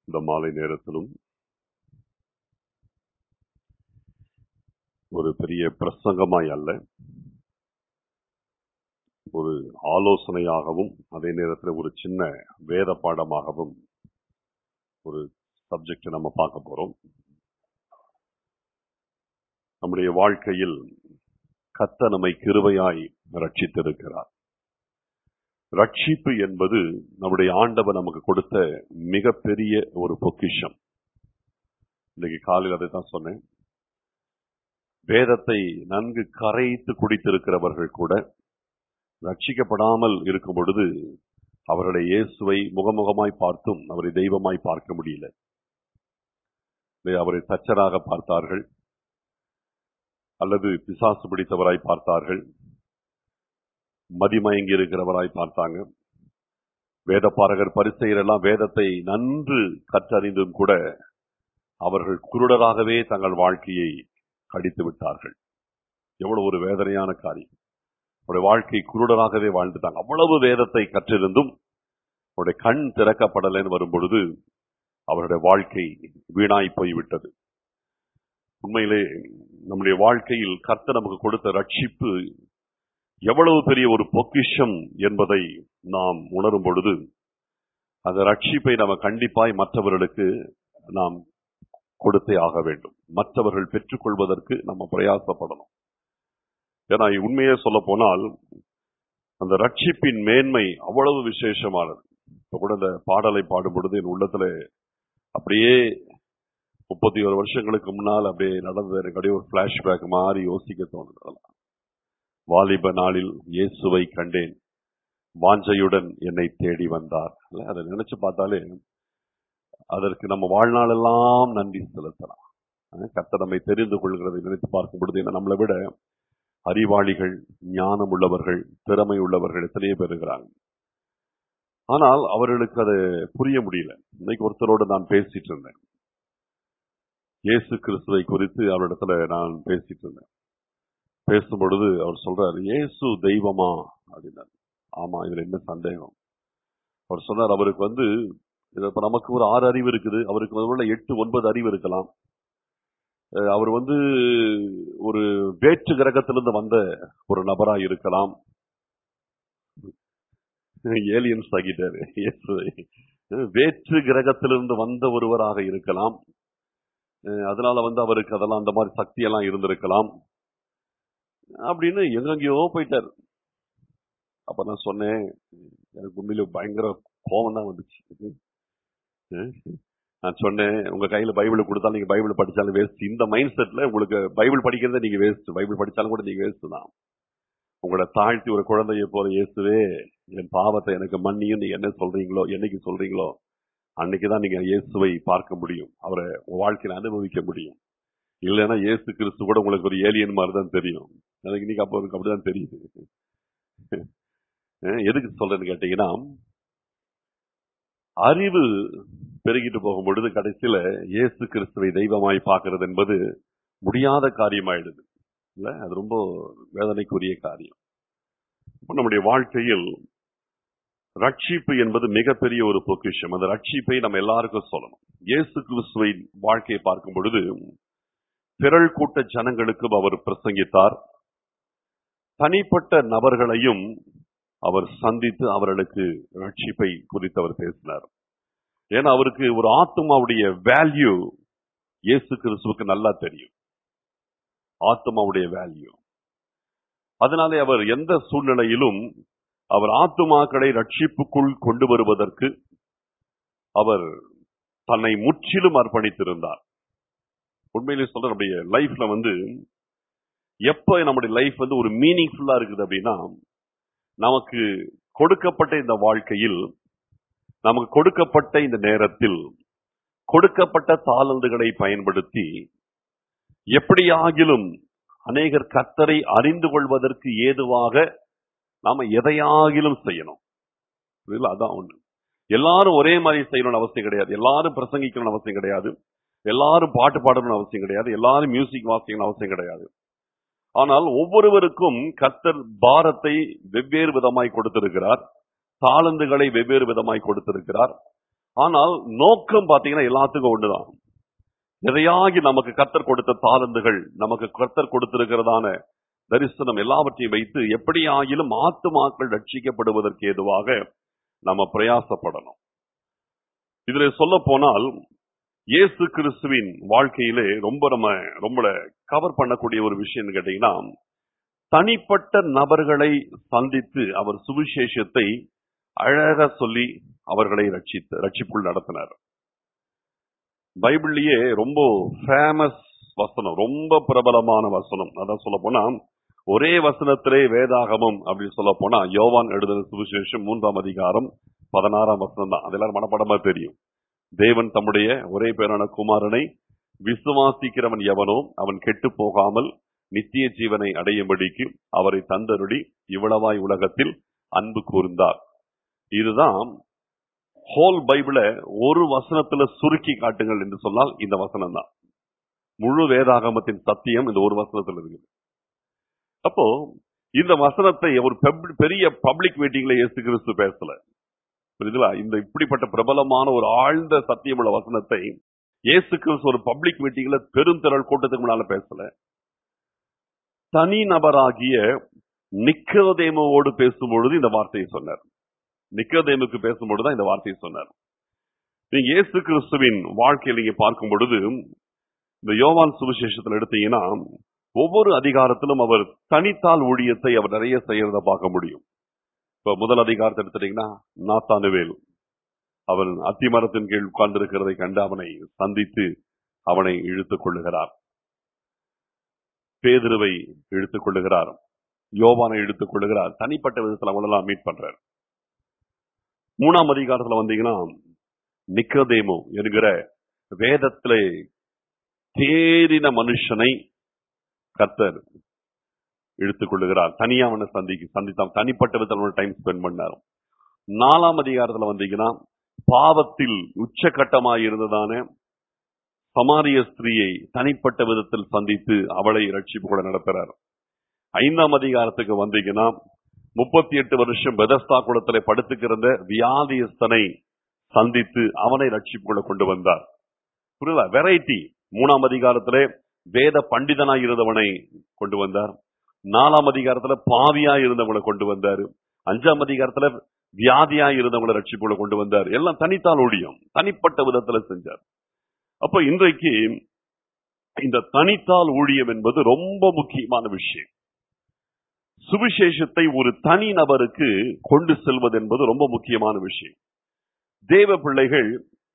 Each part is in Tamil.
இந்த மாலை நேரத்திலும் ஒரு பெரிய பிரசங்கமாய் அல்ல ஒரு ஆலோசனையாகவும் அதே நேரத்தில் ஒரு சின்ன வேத பாடமாகவும் ஒரு சப்ஜெக்ட் நம்ம பார்க்க போறோம் நம்முடைய வாழ்க்கையில் கத்த நம்மை கிருபையாய் ரட்சித்திருக்கிறார் ரட்சிப்பு என்பது நம்முடைய ஆண்டவர் நமக்கு கொடுத்த மிகப்பெரிய ஒரு பொக்கிஷம் இன்னைக்கு காலையில் அதை தான் சொன்னேன் வேதத்தை நன்கு கரைத்து குடித்திருக்கிறவர்கள் கூட ரட்சிக்கப்படாமல் இருக்கும் பொழுது அவருடைய இயேசுவை முகமுகமாய் பார்த்தும் அவரை தெய்வமாய் பார்க்க முடியல அவரை தச்சராக பார்த்தார்கள் அல்லது பிசாசு பிடித்தவராய் பார்த்தார்கள் மதிமயங்கி இருக்கிறவராய் பார்த்தாங்க வேதப்பாரகர் பரிசெயர் எல்லாம் வேதத்தை நன்று கற்றறிந்தும் கூட அவர்கள் குருடராகவே தங்கள் வாழ்க்கையை கடித்து விட்டார்கள் எவ்வளவு ஒரு வேதனையான காரியம் அவருடைய வாழ்க்கை குருடராகவே வாழ்ந்துட்டாங்க அவ்வளவு வேதத்தை கற்றிருந்தும் அவருடைய கண் திறக்கப்படலைன்னு வரும் பொழுது அவருடைய வாழ்க்கை வீணாய் போய்விட்டது உண்மையிலே நம்முடைய வாழ்க்கையில் கர்த்தர் நமக்கு கொடுத்த ரட்சிப்பு எவ்வளவு பெரிய ஒரு பொக்கிஷம் என்பதை நாம் உணரும் பொழுது அந்த ரட்சிப்பை நம்ம கண்டிப்பாய் மற்றவர்களுக்கு நாம் கொடுத்தே ஆக வேண்டும் மற்றவர்கள் பெற்றுக்கொள்வதற்கு நம்ம பிரயாசப்படணும் ஏன்னா உண்மையே சொல்ல போனால் அந்த ரட்சிப்பின் மேன்மை அவ்வளவு விசேஷமானது இப்ப கூட இந்த பாடலை பாடும் பொழுது என் உள்ளத்துல அப்படியே முப்பத்தி ஒரு வருஷங்களுக்கு முன்னால் அப்படியே நடந்த எனக்கு அப்படியே ஒரு பிளாஷ்பேக் மாதிரி யோசிக்க தோணுது வாலிப நாளில் இயேசுவை கண்டேன் வாஞ்சையுடன் என்னை தேடி வந்தார் அதை நினைச்சு பார்த்தாலே அதற்கு நம்ம வாழ்நாளெல்லாம் நன்றி செலுத்தலாம் கத்த நம்மை தெரிந்து கொள்கிறதை நினைத்து பார்க்கும் பொழுது என்ன நம்மளை விட அறிவாளிகள் ஞானம் உள்ளவர்கள் திறமை உள்ளவர்கள் எத்தனையோ பேர் இருக்கிறாங்க ஆனால் அவர்களுக்கு அது புரிய முடியல இன்னைக்கு ஒருத்தரோடு நான் பேசிட்டு இருந்தேன் இயேசு கிறிஸ்துவை குறித்து அவரிடத்துல நான் பேசிட்டு இருந்தேன் பேசும் பொழுது அவர் சொல்றாரு இயேசு தெய்வமா அப்படின்னாரு ஆமா இதுல என்ன சந்தேகம் அவர் சொன்னார் அவருக்கு வந்து இப்ப நமக்கு ஒரு ஆறு அறிவு இருக்குது அவருக்கு உள்ள எட்டு ஒன்பது அறிவு இருக்கலாம் அவர் வந்து ஒரு வேற்று கிரகத்திலிருந்து வந்த ஒரு நபரா இருக்கலாம் ஏலியன்ஸ் ஆகிட்டாரு வேற்று கிரகத்திலிருந்து வந்த ஒருவராக இருக்கலாம் அதனால வந்து அவருக்கு அதெல்லாம் அந்த மாதிரி சக்தி எல்லாம் இருந்திருக்கலாம் அப்படின்னு எங்கெங்கயோ போயிட்டார் அப்ப நான் சொன்னேன் எனக்கு உண்மையில பயங்கர கோபம் தான் வந்துச்சு நான் சொன்னேன் உங்க கையில பைபிள் கொடுத்தா நீங்க பைபிள் படிச்சாலும் வேஸ்ட் இந்த மைண்ட் செட்ல உங்களுக்கு பைபிள் படிக்கிறத நீங்க வேஸ்ட் பைபிள் படிச்சாலும் கூட நீங்க வேஸ்ட் தான் உங்களை தாழ்த்தி ஒரு குழந்தைய போல இயேசுவே என் பாவத்தை எனக்கு மன்னியும் நீங்க என்ன சொல்றீங்களோ என்னைக்கு சொல்றீங்களோ அன்னைக்குதான் நீங்க இயேசுவை பார்க்க முடியும் அவரை வாழ்க்கையில அனுபவிக்க முடியும் இல்லைன்னா இயேசு கிறிஸ்து கூட உங்களுக்கு ஒரு ஏலியன் மாதிரி தான் தெரியும் எனக்கு இன்னைக்கு அப்போ எனக்கு அப்படிதான் தெரியுது எதுக்கு சொல்றேன்னு கேட்டீங்கன்னா அறிவு பெருகிட்டு போகும் பொழுது கடைசியில இயேசு கிறிஸ்துவை தெய்வமாய் பார்க்கிறது என்பது முடியாத காரியமாயிடுது இல்ல அது ரொம்ப வேதனைக்குரிய காரியம் நம்முடைய வாழ்க்கையில் ரட்சிப்பு என்பது மிகப்பெரிய ஒரு பொக்கிஷம் அந்த ரட்சிப்பை நம்ம எல்லாருக்கும் சொல்லணும் இயேசு கிறிஸ்துவை வாழ்க்கையை பார்க்கும் பொழுது திரள் கூட்ட ஜனங்களுக்கும் அவர் பிரசங்கித்தார் தனிப்பட்ட நபர்களையும் அவர் சந்தித்து அவர்களுக்கு ரட்சிப்பை குறித்து அவர் பேசினார் ஏன்னா அவருக்கு ஒரு ஆத்மாவுடைய வேல்யூ இயேசு கிறிஸ்துவுக்கு நல்லா தெரியும் ஆத்மாவுடைய வேல்யூ அதனாலே அவர் எந்த சூழ்நிலையிலும் அவர் ஆத்துமாக்களை ரட்சிப்புக்குள் கொண்டு வருவதற்கு அவர் தன்னை முற்றிலும் அர்ப்பணித்திருந்தார் உண்மையிலே சொல்ற நம்முடைய லைஃப்ல வந்து எப்ப நம்முடைய லைஃப் வந்து ஒரு மீனிங்ஃபுல்லா இருக்குது அப்படின்னா நமக்கு கொடுக்கப்பட்ட இந்த வாழ்க்கையில் நமக்கு கொடுக்கப்பட்ட இந்த நேரத்தில் கொடுக்கப்பட்ட தாளந்துகளை பயன்படுத்தி எப்படியாகிலும் அநேகர் கத்தரை அறிந்து கொள்வதற்கு ஏதுவாக நாம எதையாகிலும் செய்யணும் அதான் ஒண்ணு எல்லாரும் ஒரே மாதிரி செய்யணும்னு அவசியம் கிடையாது எல்லாரும் பிரசங்கிக்கணும்னு அவசியம் கிடையாது எல்லாரும் பாட்டு பாடணும்னு அவசியம் கிடையாது எல்லாரும் மியூசிக் வாசிக்கணும்னு அவசியம் கிடையாது ஆனால் ஒவ்வொருவருக்கும் கர்த்தர் பாரத்தை வெவ்வேறு விதமாய் கொடுத்திருக்கிறார் தாளந்துகளை வெவ்வேறு விதமாய் கொடுத்திருக்கிறார் ஆனால் நோக்கம் பாத்தீங்கன்னா எல்லாத்துக்கும் ஒண்ணுதான் எதையாகி நமக்கு கத்தர் கொடுத்த தாளந்துகள் நமக்கு கத்தர் கொடுத்திருக்கிறதான தரிசனம் எல்லாவற்றையும் வைத்து எப்படி ஆகிலும் ஆத்துமாக்கள் ரட்சிக்கப்படுவதற்கு ஏதுவாக நம்ம பிரயாசப்படணும் இதுல சொல்ல போனால் இயேசு கிறிஸ்துவின் வாழ்க்கையிலே ரொம்ப நம்ம ரொம்ப கவர் பண்ணக்கூடிய ஒரு விஷயம் கேட்டீங்கன்னா தனிப்பட்ட நபர்களை சந்தித்து அவர் சுவிசேஷத்தை அழகா சொல்லி அவர்களை ரட்சித்து ரட்சிப்புள் நடத்தினார் பைபிள்லயே ரொம்ப ஃபேமஸ் வசனம் ரொம்ப பிரபலமான வசனம் அதான் சொல்ல போனா ஒரே வசனத்திலே வேதாகமம் அப்படின்னு சொல்ல போனா யோவான் எழுதின சுவிசேஷம் மூன்றாம் அதிகாரம் பதினாறாம் வசனம் தான் அதெல்லாம் மனப்படமா தெரியும் தேவன் தம்முடைய ஒரே பேரான குமாரனை விசுவாசிக்கிறவன் எவனோ அவன் கெட்டு போகாமல் நித்திய ஜீவனை அடையும்படிக்கு அவரை தந்தருடி இவ்வளவாய் உலகத்தில் அன்பு கூர்ந்தார் இதுதான் ஹோல் பைபிள ஒரு வசனத்துல சுருக்கி காட்டுங்கள் என்று சொன்னால் இந்த வசனம் தான் முழு வேதாகமத்தின் சத்தியம் இந்த ஒரு வசனத்துல இருக்குது அப்போ இந்த வசனத்தை ஒரு பெப்- பெரிய பப்ளிக் மீட்டிங்ல இயேசு கிறிஸ்து பேசல புரியுதுங்களா இந்த இப்படிப்பட்ட பிரபலமான ஒரு ஆழ்ந்த சத்தியமுள்ள வசனத்தை இயேசு கிறிஸ்து ஒரு பப்ளிக் மீட்டிங்ல பெருந்திரள் கூட்டத்துக்கு முன்னால பேசல தனி நபராகிய நிக்கோதேமுவோடு பேசும்பொழுது இந்த வார்த்தையை சொன்னார் நிக்கோதேமுக்கு பேசும்பொழுது தான் இந்த வார்த்தையை சொன்னார் நீங்க இயேசு கிறிஸ்துவின் வாழ்க்கையில் நீங்க பார்க்கும் பொழுது இந்த யோவான் சுவிசேஷத்தில் எடுத்தீங்கன்னா ஒவ்வொரு அதிகாரத்திலும் அவர் தனித்தால் ஊழியத்தை அவர் நிறைய செய்யறத பார்க்க முடியும் இப்ப முதல் அதிகாரத்தை எடுத்துட்டீங்கன்னா நாத்தானுவேல் அவன் அத்திமரத்தின் கீழ் உட்கார்ந்திருக்கிறதை கண்டு அவனை சந்தித்து அவனை இழுத்துக் கொள்ளுகிறார் பேதுருவை இழுத்துக் கொள்ளுகிறார் யோவானை இழுத்துக் கொள்ளுகிறார் தனிப்பட்ட விதத்தில் அவங்களெல்லாம் மீட் பண்றார் மூணாம் அதிகாரத்துல வந்தீங்கன்னா நிக்கதேமு என்கிற வேதத்திலே தேறின மனுஷனை கர்த்தர் இழுத்துக் கொள்ளுகிறார் தனியா அவனை சந்திக்கு சந்தித்தான் தனிப்பட்ட விதத்தில் டைம் ஸ்பெண்ட் பண்ணார் நாலாம் அதிகாரத்துல வந்தீங்கன்னா பாவத்தில் உச்சகட்டமாய் இருந்ததான சமாரிய ஸ்திரீயை தனிப்பட்ட விதத்தில் சந்தித்து அவளை ரட்சிப்பு கூட நடத்துறார் ஐந்தாம் அதிகாரத்துக்கு வந்தீங்கன்னா முப்பத்தி எட்டு வருஷம் பெதஸ்தா குளத்திலே படுத்துக்கிருந்த வியாதியஸ்தனை சந்தித்து அவனை ரட்சிப்புக்குள்ள கொண்டு வந்தார் புரியல வெரைட்டி மூணாம் அதிகாரத்திலே வேத பண்டிதனாய் இருந்தவனை கொண்டு வந்தார் நாலாம் அதிகாரத்துல பாவியா இருந்தவங்களை கொண்டு வந்தாரு அஞ்சாம் அதிகாரத்துல வியாதியா இருந்தவங்களை ரட்சிப்புக்குள்ள கொண்டு வந்தார் எல்லாம் தனித்தால் ஊழியம் தனிப்பட்ட விதத்துல செஞ்சார் அப்ப இன்றைக்கு இந்த தனித்தால் ஊழியம் என்பது ரொம்ப முக்கியமான விஷயம் சுவிசேஷத்தை ஒரு தனி நபருக்கு கொண்டு செல்வது என்பது ரொம்ப முக்கியமான விஷயம் தேவ பிள்ளைகள்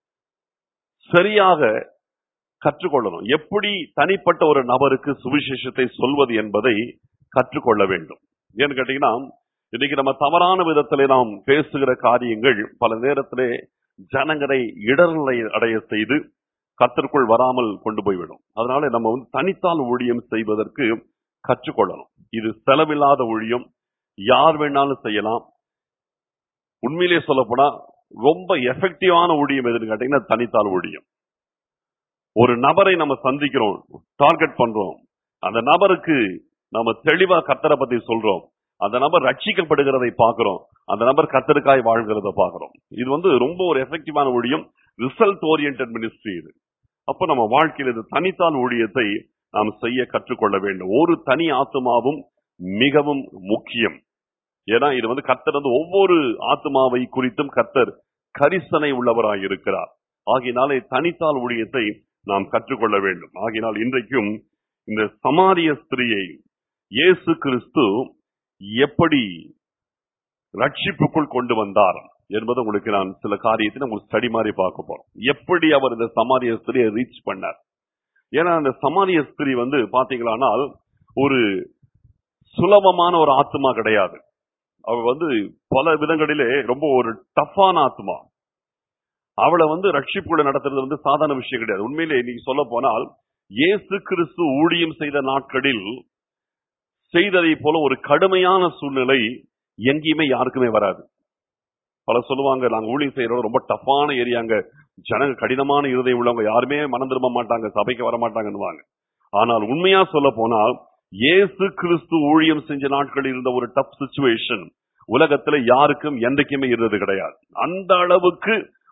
சரியாக கற்றுக்கொள்ளணும் எப்படி தனிப்பட்ட ஒரு நபருக்கு சுவிசேஷத்தை சொல்வது என்பதை கற்றுக்கொள்ள வேண்டும் ஏன்னு கேட்டீங்கன்னா இன்னைக்கு நம்ம தவறான விதத்திலே நாம் பேசுகிற காரியங்கள் பல நேரத்திலே ஜனங்களை இடர்நிலை அடைய செய்து கத்திற்குள் வராமல் கொண்டு போய்விடும் அதனால நம்ம வந்து தனித்தால் ஊழியம் செய்வதற்கு கற்றுக்கொள்ளணும் இது செலவில்லாத ஊழியம் யார் வேணாலும் செய்யலாம் உண்மையிலே சொல்லப்போனா ரொம்ப எஃபெக்டிவான ஊழியம் எதுன்னு கேட்டீங்கன்னா தனித்தால் ஊழியம் ஒரு நபரை நம்ம சந்திக்கிறோம் டார்கெட் பண்றோம் அந்த நபருக்கு நம்ம தெளிவா கத்தரை பத்தி சொல்றோம் அந்த நபர் ரட்சிக்கப்படுகிறதை பார்க்கிறோம் அந்த நபர் கத்தருக்காய் வாழ்கிறத பார்க்கிறோம் இது வந்து ரொம்ப ஒரு எஃபெக்டிவான ஊழியம் ரிசல்ட் ஓரியன்ட் மினிஸ்ட்ரி இது அப்ப நம்ம வாழ்க்கையில் இது தனித்தால் ஊழியத்தை நாம் செய்ய கற்றுக்கொள்ள வேண்டும் ஒரு தனி ஆத்மாவும் மிகவும் முக்கியம் ஏன்னா இது வந்து கர்த்தர் வந்து ஒவ்வொரு ஆத்மாவை குறித்தும் கர்த்தர் கரிசனை உள்ளவராய் இருக்கிறார் ஆகினாலே தனித்தால் ஊழியத்தை நாம் கற்றுக்கொள்ள வேண்டும் ஆகினால் இன்றைக்கும் இந்த சமாரிய ஸ்திரியை இயேசு கிறிஸ்து எப்படி ரட்சிப்புக்குள் கொண்டு வந்தார் என்பது உங்களுக்கு நான் சில காரியத்தை உங்களுக்கு ஸ்டடி மாதிரி பார்க்க போறோம் எப்படி அவர் இந்த சமாரிய ஸ்திரியை ரீச் பண்ணார் ஏன்னா அந்த சமாரிய ஸ்திரி வந்து பாத்தீங்களானால் ஒரு சுலபமான ஒரு ஆத்மா கிடையாது அவ வந்து பல விதங்களிலே ரொம்ப ஒரு டஃப்பான ஆத்மா அவளை வந்து ரட்சிப்புக்குள்ள நடத்துறது வந்து சாதாரண விஷயம் கிடையாது உண்மையிலே நீங்க சொல்ல போனால் இயேசு கிறிஸ்து ஊழியம் செய்த நாட்களில் செய்ததை போல ஒரு கடுமையான சூழ்நிலை எங்கேயுமே யாருக்குமே வராது பல சொல்லுவாங்க நாங்க ஊழியம் செய்யறோம் ரொம்ப டஃப்பான ஏரியாங்க ஜனங்க கடினமான இருதயம் உள்ளவங்க யாருமே மனம் திரும்ப மாட்டாங்க சபைக்கு வர மாட்டாங்கன்னுவாங்க ஆனால் உண்மையா சொல்ல போனால் இயேசு கிறிஸ்து ஊழியம் செஞ்ச நாட்களில் இருந்த ஒரு டஃப் சுச்சுவேஷன் உலகத்துல யாருக்கும் என்றைக்குமே இருந்தது கிடையாது அந்த அளவுக்கு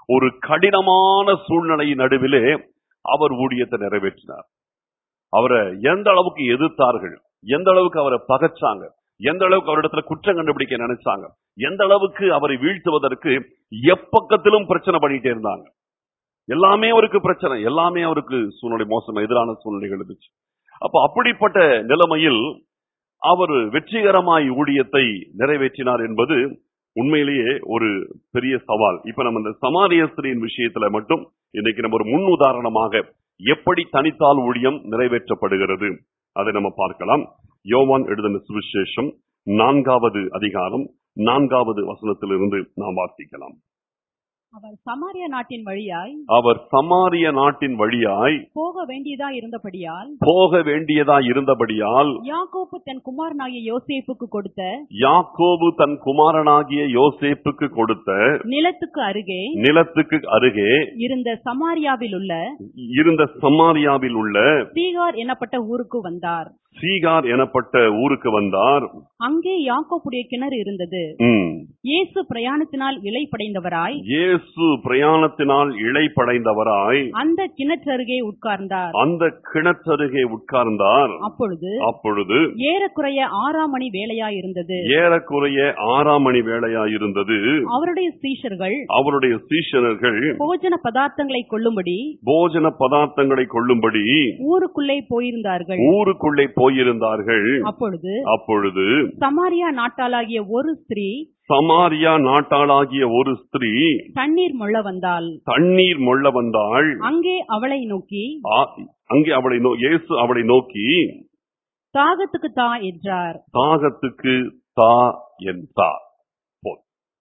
ஒரு கடினமான சூழ்நிலையின் நடுவிலே அவர் ஊழியத்தை நிறைவேற்றினார் அவரை எந்த அளவுக்கு எதிர்த்தார்கள் எந்த அளவுக்கு அவரை பகைச்சாங்க எந்த அளவுக்கு அவரிடத்துல குற்றம் கண்டுபிடிக்க நினைச்சாங்க எந்த அளவுக்கு அவரை வீழ்த்துவதற்கு எப்பக்கத்திலும் பிரச்சனை பண்ணிட்டே இருந்தாங்க எல்லாமே அவருக்கு பிரச்சனை எல்லாமே அவருக்கு சூழ்நிலை மோசம் எதிரான சூழ்நிலைகள் இருந்துச்சு அப்ப அப்படிப்பட்ட நிலைமையில் அவர் வெற்றிகரமாய் ஊழியத்தை நிறைவேற்றினார் என்பது உண்மையிலேயே ஒரு பெரிய சவால் இப்ப நம்ம இந்த சமாரியஸ்திரியின் விஷயத்துல மட்டும் இன்னைக்கு நம்ம ஒரு முன் உதாரணமாக எப்படி தனித்தால் ஊழியம் நிறைவேற்றப்படுகிறது அதை நம்ம பார்க்கலாம் யோவான் எழுதின சுவிசேஷம் நான்காவது அதிகாரம் நான்காவது வசனத்திலிருந்து நாம் வாசிக்கலாம் அவர் சமாரியா நாட்டின் வழியாய் அவர் சமாரிய நாட்டின் வழியாய் போக வேண்டியதா இருந்தபடியால் போக வேண்டியதா இருந்தபடியால் யாக்கோப்பு தன் குமாரனாகிய யோசேப்புக்கு கொடுத்த யாக்கோபு தன் குமாரனாகிய யோசேப்புக்கு கொடுத்த நிலத்துக்கு அருகே நிலத்துக்கு அருகே இருந்த சமாரியாவில் உள்ள இருந்த சமாரியாவில் உள்ள சீகார் எனப்பட்ட ஊருக்கு வந்தார் சீகார் எனப்பட்ட ஊருக்கு வந்தார் அங்கே யாக்கோப்புடைய கிணறு இருந்தது ம். இயேசு பிரயாணத்தினால் இலைப்படைந்தவராய் இயேசு பிரயாணத்தினால் இழைப்படைந்தவராய் அந்த கிணற்றருகே உட்கார்ந்தார் அந்த கிணற்றருகே உட்கார்ந்தார் அப்பொழுது அப்பொழுது ஏறக்குறைய ஆறாம் மணி வேலையாய் இருந்தது ஏறக்குறைய ஆறாம் மணி வேளையாயிருந்தது அவருடைய சீஷர்கள் அவருடைய சீஷர்கள் போஜன பதார்த்தங்களை கொள்ளும்படி போஜன பதார்த்தங்களை கொள்ளும்படி ஊருக்குள்ளே போயிருந்தார்கள் ஊருக்குள்ளே போயிருந்தார்கள் அப்பொழுது அப்பொழுது சமாரியா நாட்டாளாகிய ஒரு ஸ்திரீ சமாரியா நாட்டாளாகிய ஒரு ஸ்திரீ தண்ணீர் மொள்ள வந்தாள் தண்ணீர் மொள்ள வந்தாள் அங்கே அவளை நோக்கி ஆ- அங்கே அவளை நோ- இயேசு அவளை நோக்கி தாகத்துக்கு தா என்றார் தாகத்துக்கு தா என்றார் போல்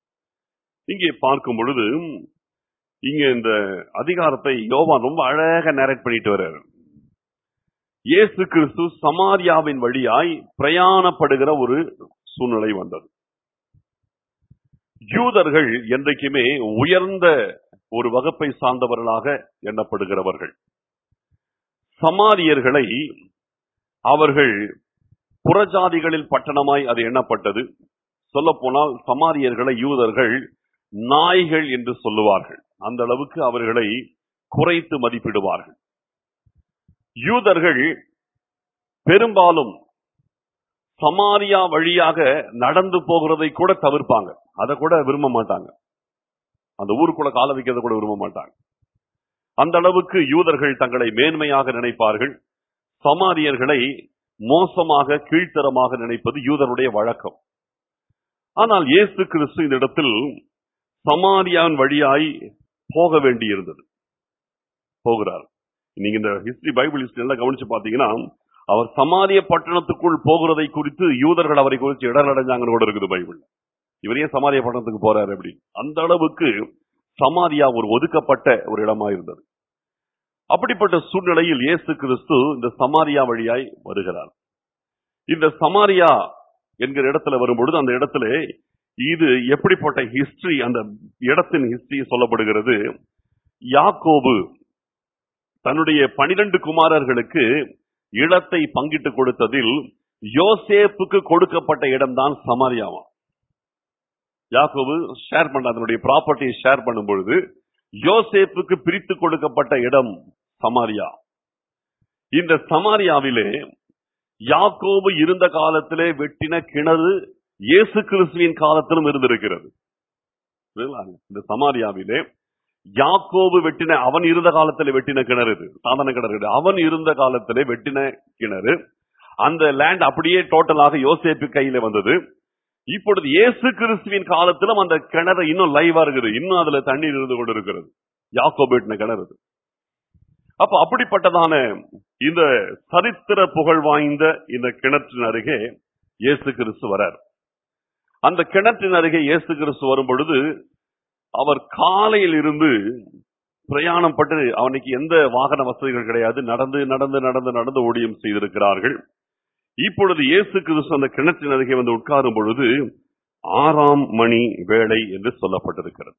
இங்கே பார்க்கும் பொழுது இங்க இந்த அதிகாரத்தை யோவான் ரொம்ப அழகா நரேட் பண்ணிட்டு வர்றாரு இயேசு கிறிஸ்து சமாரியாவின் வழியாய் பிரயாணப்படுகிற ஒரு சூழ்நிலை வந்தது யூதர்கள் என்றைக்குமே உயர்ந்த ஒரு வகுப்பை சார்ந்தவர்களாக எண்ணப்படுகிறவர்கள் சமாரியர்களை அவர்கள் புறஜாதிகளில் பட்டணமாய் அது எண்ணப்பட்டது சொல்லப்போனால் சமாரியர்களை யூதர்கள் நாய்கள் என்று சொல்லுவார்கள் அந்த அளவுக்கு அவர்களை குறைத்து மதிப்பிடுவார்கள் யூதர்கள் பெரும்பாலும் சமாரியா வழியாக நடந்து போகிறதை கூட தவிர்ப்பாங்க அதை கூட விரும்ப மாட்டாங்க அந்த ஊருக்குள்ள கால வைக்கிறத கூட விரும்ப மாட்டாங்க அந்த அளவுக்கு யூதர்கள் தங்களை மேன்மையாக நினைப்பார்கள் சமாரியர்களை மோசமாக கீழ்த்தரமாக நினைப்பது யூதருடைய வழக்கம் ஆனால் இயேசு கிறிஸ்து இந்த இடத்தில் சமாரியான் வழியாய் போக வேண்டியிருந்தது போகிறார் நீங்க இந்த ஹிஸ்டரி பைபிள் ஹிஸ்டரி எல்லாம் கவனிச்சு பாத்தீங்கன்னா அவர் சமாரிய பட்டணத்துக்குள் போகிறதை குறித்து யூதர்கள் அவரை குறித்து இடரடைஞ்சாங்கன்னு கூட இருக்குது பைபிள் இவர் ஏன் சமாரிய பட்டணத்துக்கு போறாரு அப்படி அந்த அளவுக்கு சமாரியா ஒரு ஒதுக்கப்பட்ட ஒரு இடமா இருந்தது அப்படிப்பட்ட சூழ்நிலையில் இயேசு கிறிஸ்து இந்த சமாரியா வழியாய் வருகிறார் இந்த சமாரியா என்கிற இடத்துல வரும்பொழுது அந்த இடத்துல இது எப்படிப்பட்ட ஹிஸ்டரி அந்த இடத்தின் ஹிஸ்டரி சொல்லப்படுகிறது யாக்கோபு தன்னுடைய பனிரெண்டு குமாரர்களுக்கு இடத்தை பங்கிட்டு கொடுத்ததில் யோசேப்புக்கு கொடுக்கப்பட்ட இடம்தான் சமாரியாவா யாக்கோபு ஷேர் பண்ண அதனுடைய ப்ராப்பர்ட்டியை ஷேர் பண்ணும் பொழுது யோசேப்புக்கு பிரித்து கொடுக்கப்பட்ட இடம் சமாரியா இந்த சமாரியாவிலே யாக்கோபு இருந்த காலத்திலே வெட்டின கிணறு இயேசு கிறிஸ்துவின் காலத்திலும் இருந்திருக்கிறது புரியுதுங்களா? இந்த சமாரியாவிலே யாக்கோபு வெட்டின அவன் இருந்த காலத்திலே வெட்டின கிணறு இது சாதாரண கிணறு இது. அவன் இருந்த காலத்திலே வெட்டின கிணறு அந்த லேண்ட் அப்படியே டோட்டலாக யோசேப்பு கையில வந்தது இப்பொழுது இயேசு கிறிஸ்துவின் காலத்திலும் அந்த கிணறு இன்னும் லைவா இருக்குது இன்னும் அதுல தண்ணீர் இருந்து கொண்டு இருக்கிறது யாக்கோபு வெட்டின கிணறு இது. அப்ப அப்படிப்பட்டதான இந்த சரித்திர புகழ் வாய்ந்த இந்த கிணற்றின் அருகே இயேசு கிறிஸ்து வரார் அந்த கிணற்றின் அருகே இயேசு கிறிஸ்து வரும் பொழுது அவர் காலையில் இருந்து பிரயாணம் பட்டு அவனுக்கு எந்த வாகன வசதிகள் கிடையாது நடந்து நடந்து நடந்து நடந்து ஊழியம் செய்திருக்கிறார்கள் இப்பொழுது இயேசு கிறிஸ்து அந்த கிணற்றின் அருகே வந்து உட்காரும் பொழுது ஆறாம் மணி வேளை என்று சொல்லப்பட்டிருக்கிறது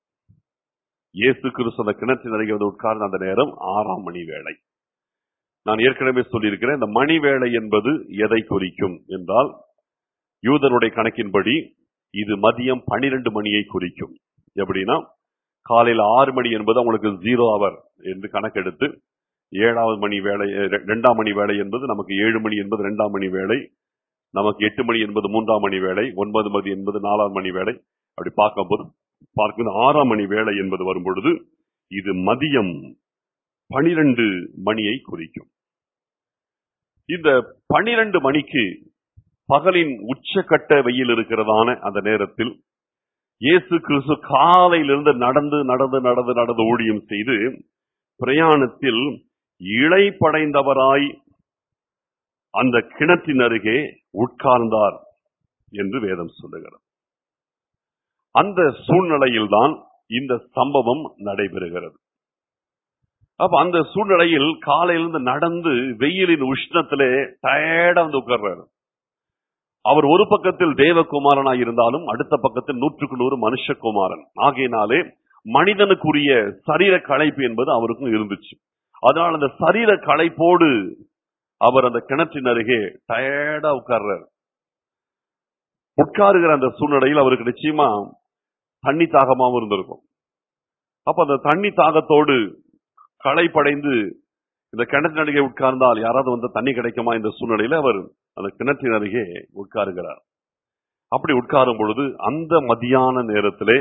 இயேசு கிறிஸ்து அந்த கிணற்றின் அருகே வந்து உட்கார்ந்த அந்த நேரம் ஆறாம் மணி வேளை நான் ஏற்கனவே சொல்லியிருக்கிறேன் இந்த மணி வேளை என்பது எதை குறிக்கும் என்றால் யூதனுடைய கணக்கின்படி இது மதியம் பனிரெண்டு மணியை குறிக்கும் எப்படின்னா காலையில ஆறு மணி என்பது அவங்களுக்கு ஜீரோ அவர் என்று கணக்கெடுத்து ஏழாவது மணி வேலை ரெ- ரெண்டாம் மணி வேலை என்பது நமக்கு ஏழு மணி என்பது ரெண்டாம் மணி வேலை நமக்கு எட்டு மணி என்பது மூன்றாம் மணி வேலை ஒன்பது மணி என்பது நாலாம் மணி வேலை அப்படி பார்க்கும்போது பார்க்கும்போது ஆறாம் மணி வேலை என்பது வரும் பொழுது இது மதியம் பனிரெண்டு மணியை குறிக்கும் இந்த பனிரெண்டு மணிக்கு பகலின் உச்சக்கட்ட வெயில் இருக்கிறதான அந்த நேரத்தில் இயேசு கிறிஸ்து காலையிலிருந்து நடந்து நடந்து நடந்து நடந்து ஊழியம் செய்து பிரயாணத்தில் இளைப்படைந்தவராய் அந்த கிணற்றின் அருகே உட்கார்ந்தார் என்று வேதம் சொல்லுகிறது அந்த சூழ்நிலையில்தான் இந்த சம்பவம் நடைபெறுகிறது அப்ப அந்த சூழ்நிலையில் காலையிலிருந்து நடந்து வெயிலின் உஷ்ணத்திலே டயர்டா வந்து உட்கார்றாரு அவர் ஒரு பக்கத்தில் தேவகுமாரனாய் இருந்தாலும் அடுத்த பக்கத்தில் நூற்றுக்கு நூறு மனுஷகுமாரன் ஆகையினாலே மனிதனுக்குரிய சரீர களைப்பு என்பது அவருக்கும் இருந்துச்சு அதனால் அந்த சரீர களைப்போடு அவர் அந்த கிணற்றின் அருகே டயர்டா உட்கார்றாரு உட்காருகிற அந்த சூழ்நிலையில் அவருக்கு நிச்சயமா தண்ணி தாகமாவும் இருந்திருக்கும் அப்ப அந்த தண்ணி தாகத்தோடு களைப்படைந்து இந்த கிணற்றின் அருகே உட்கார்ந்தால் யாராவது வந்து தண்ணி கிடைக்குமா இந்த சூழ்நிலையில அவர் அந்த கிணற்றின் அருகே உட்காருகிறார் அப்படி உட்காரும் பொழுது அந்த மதியான நேரத்திலே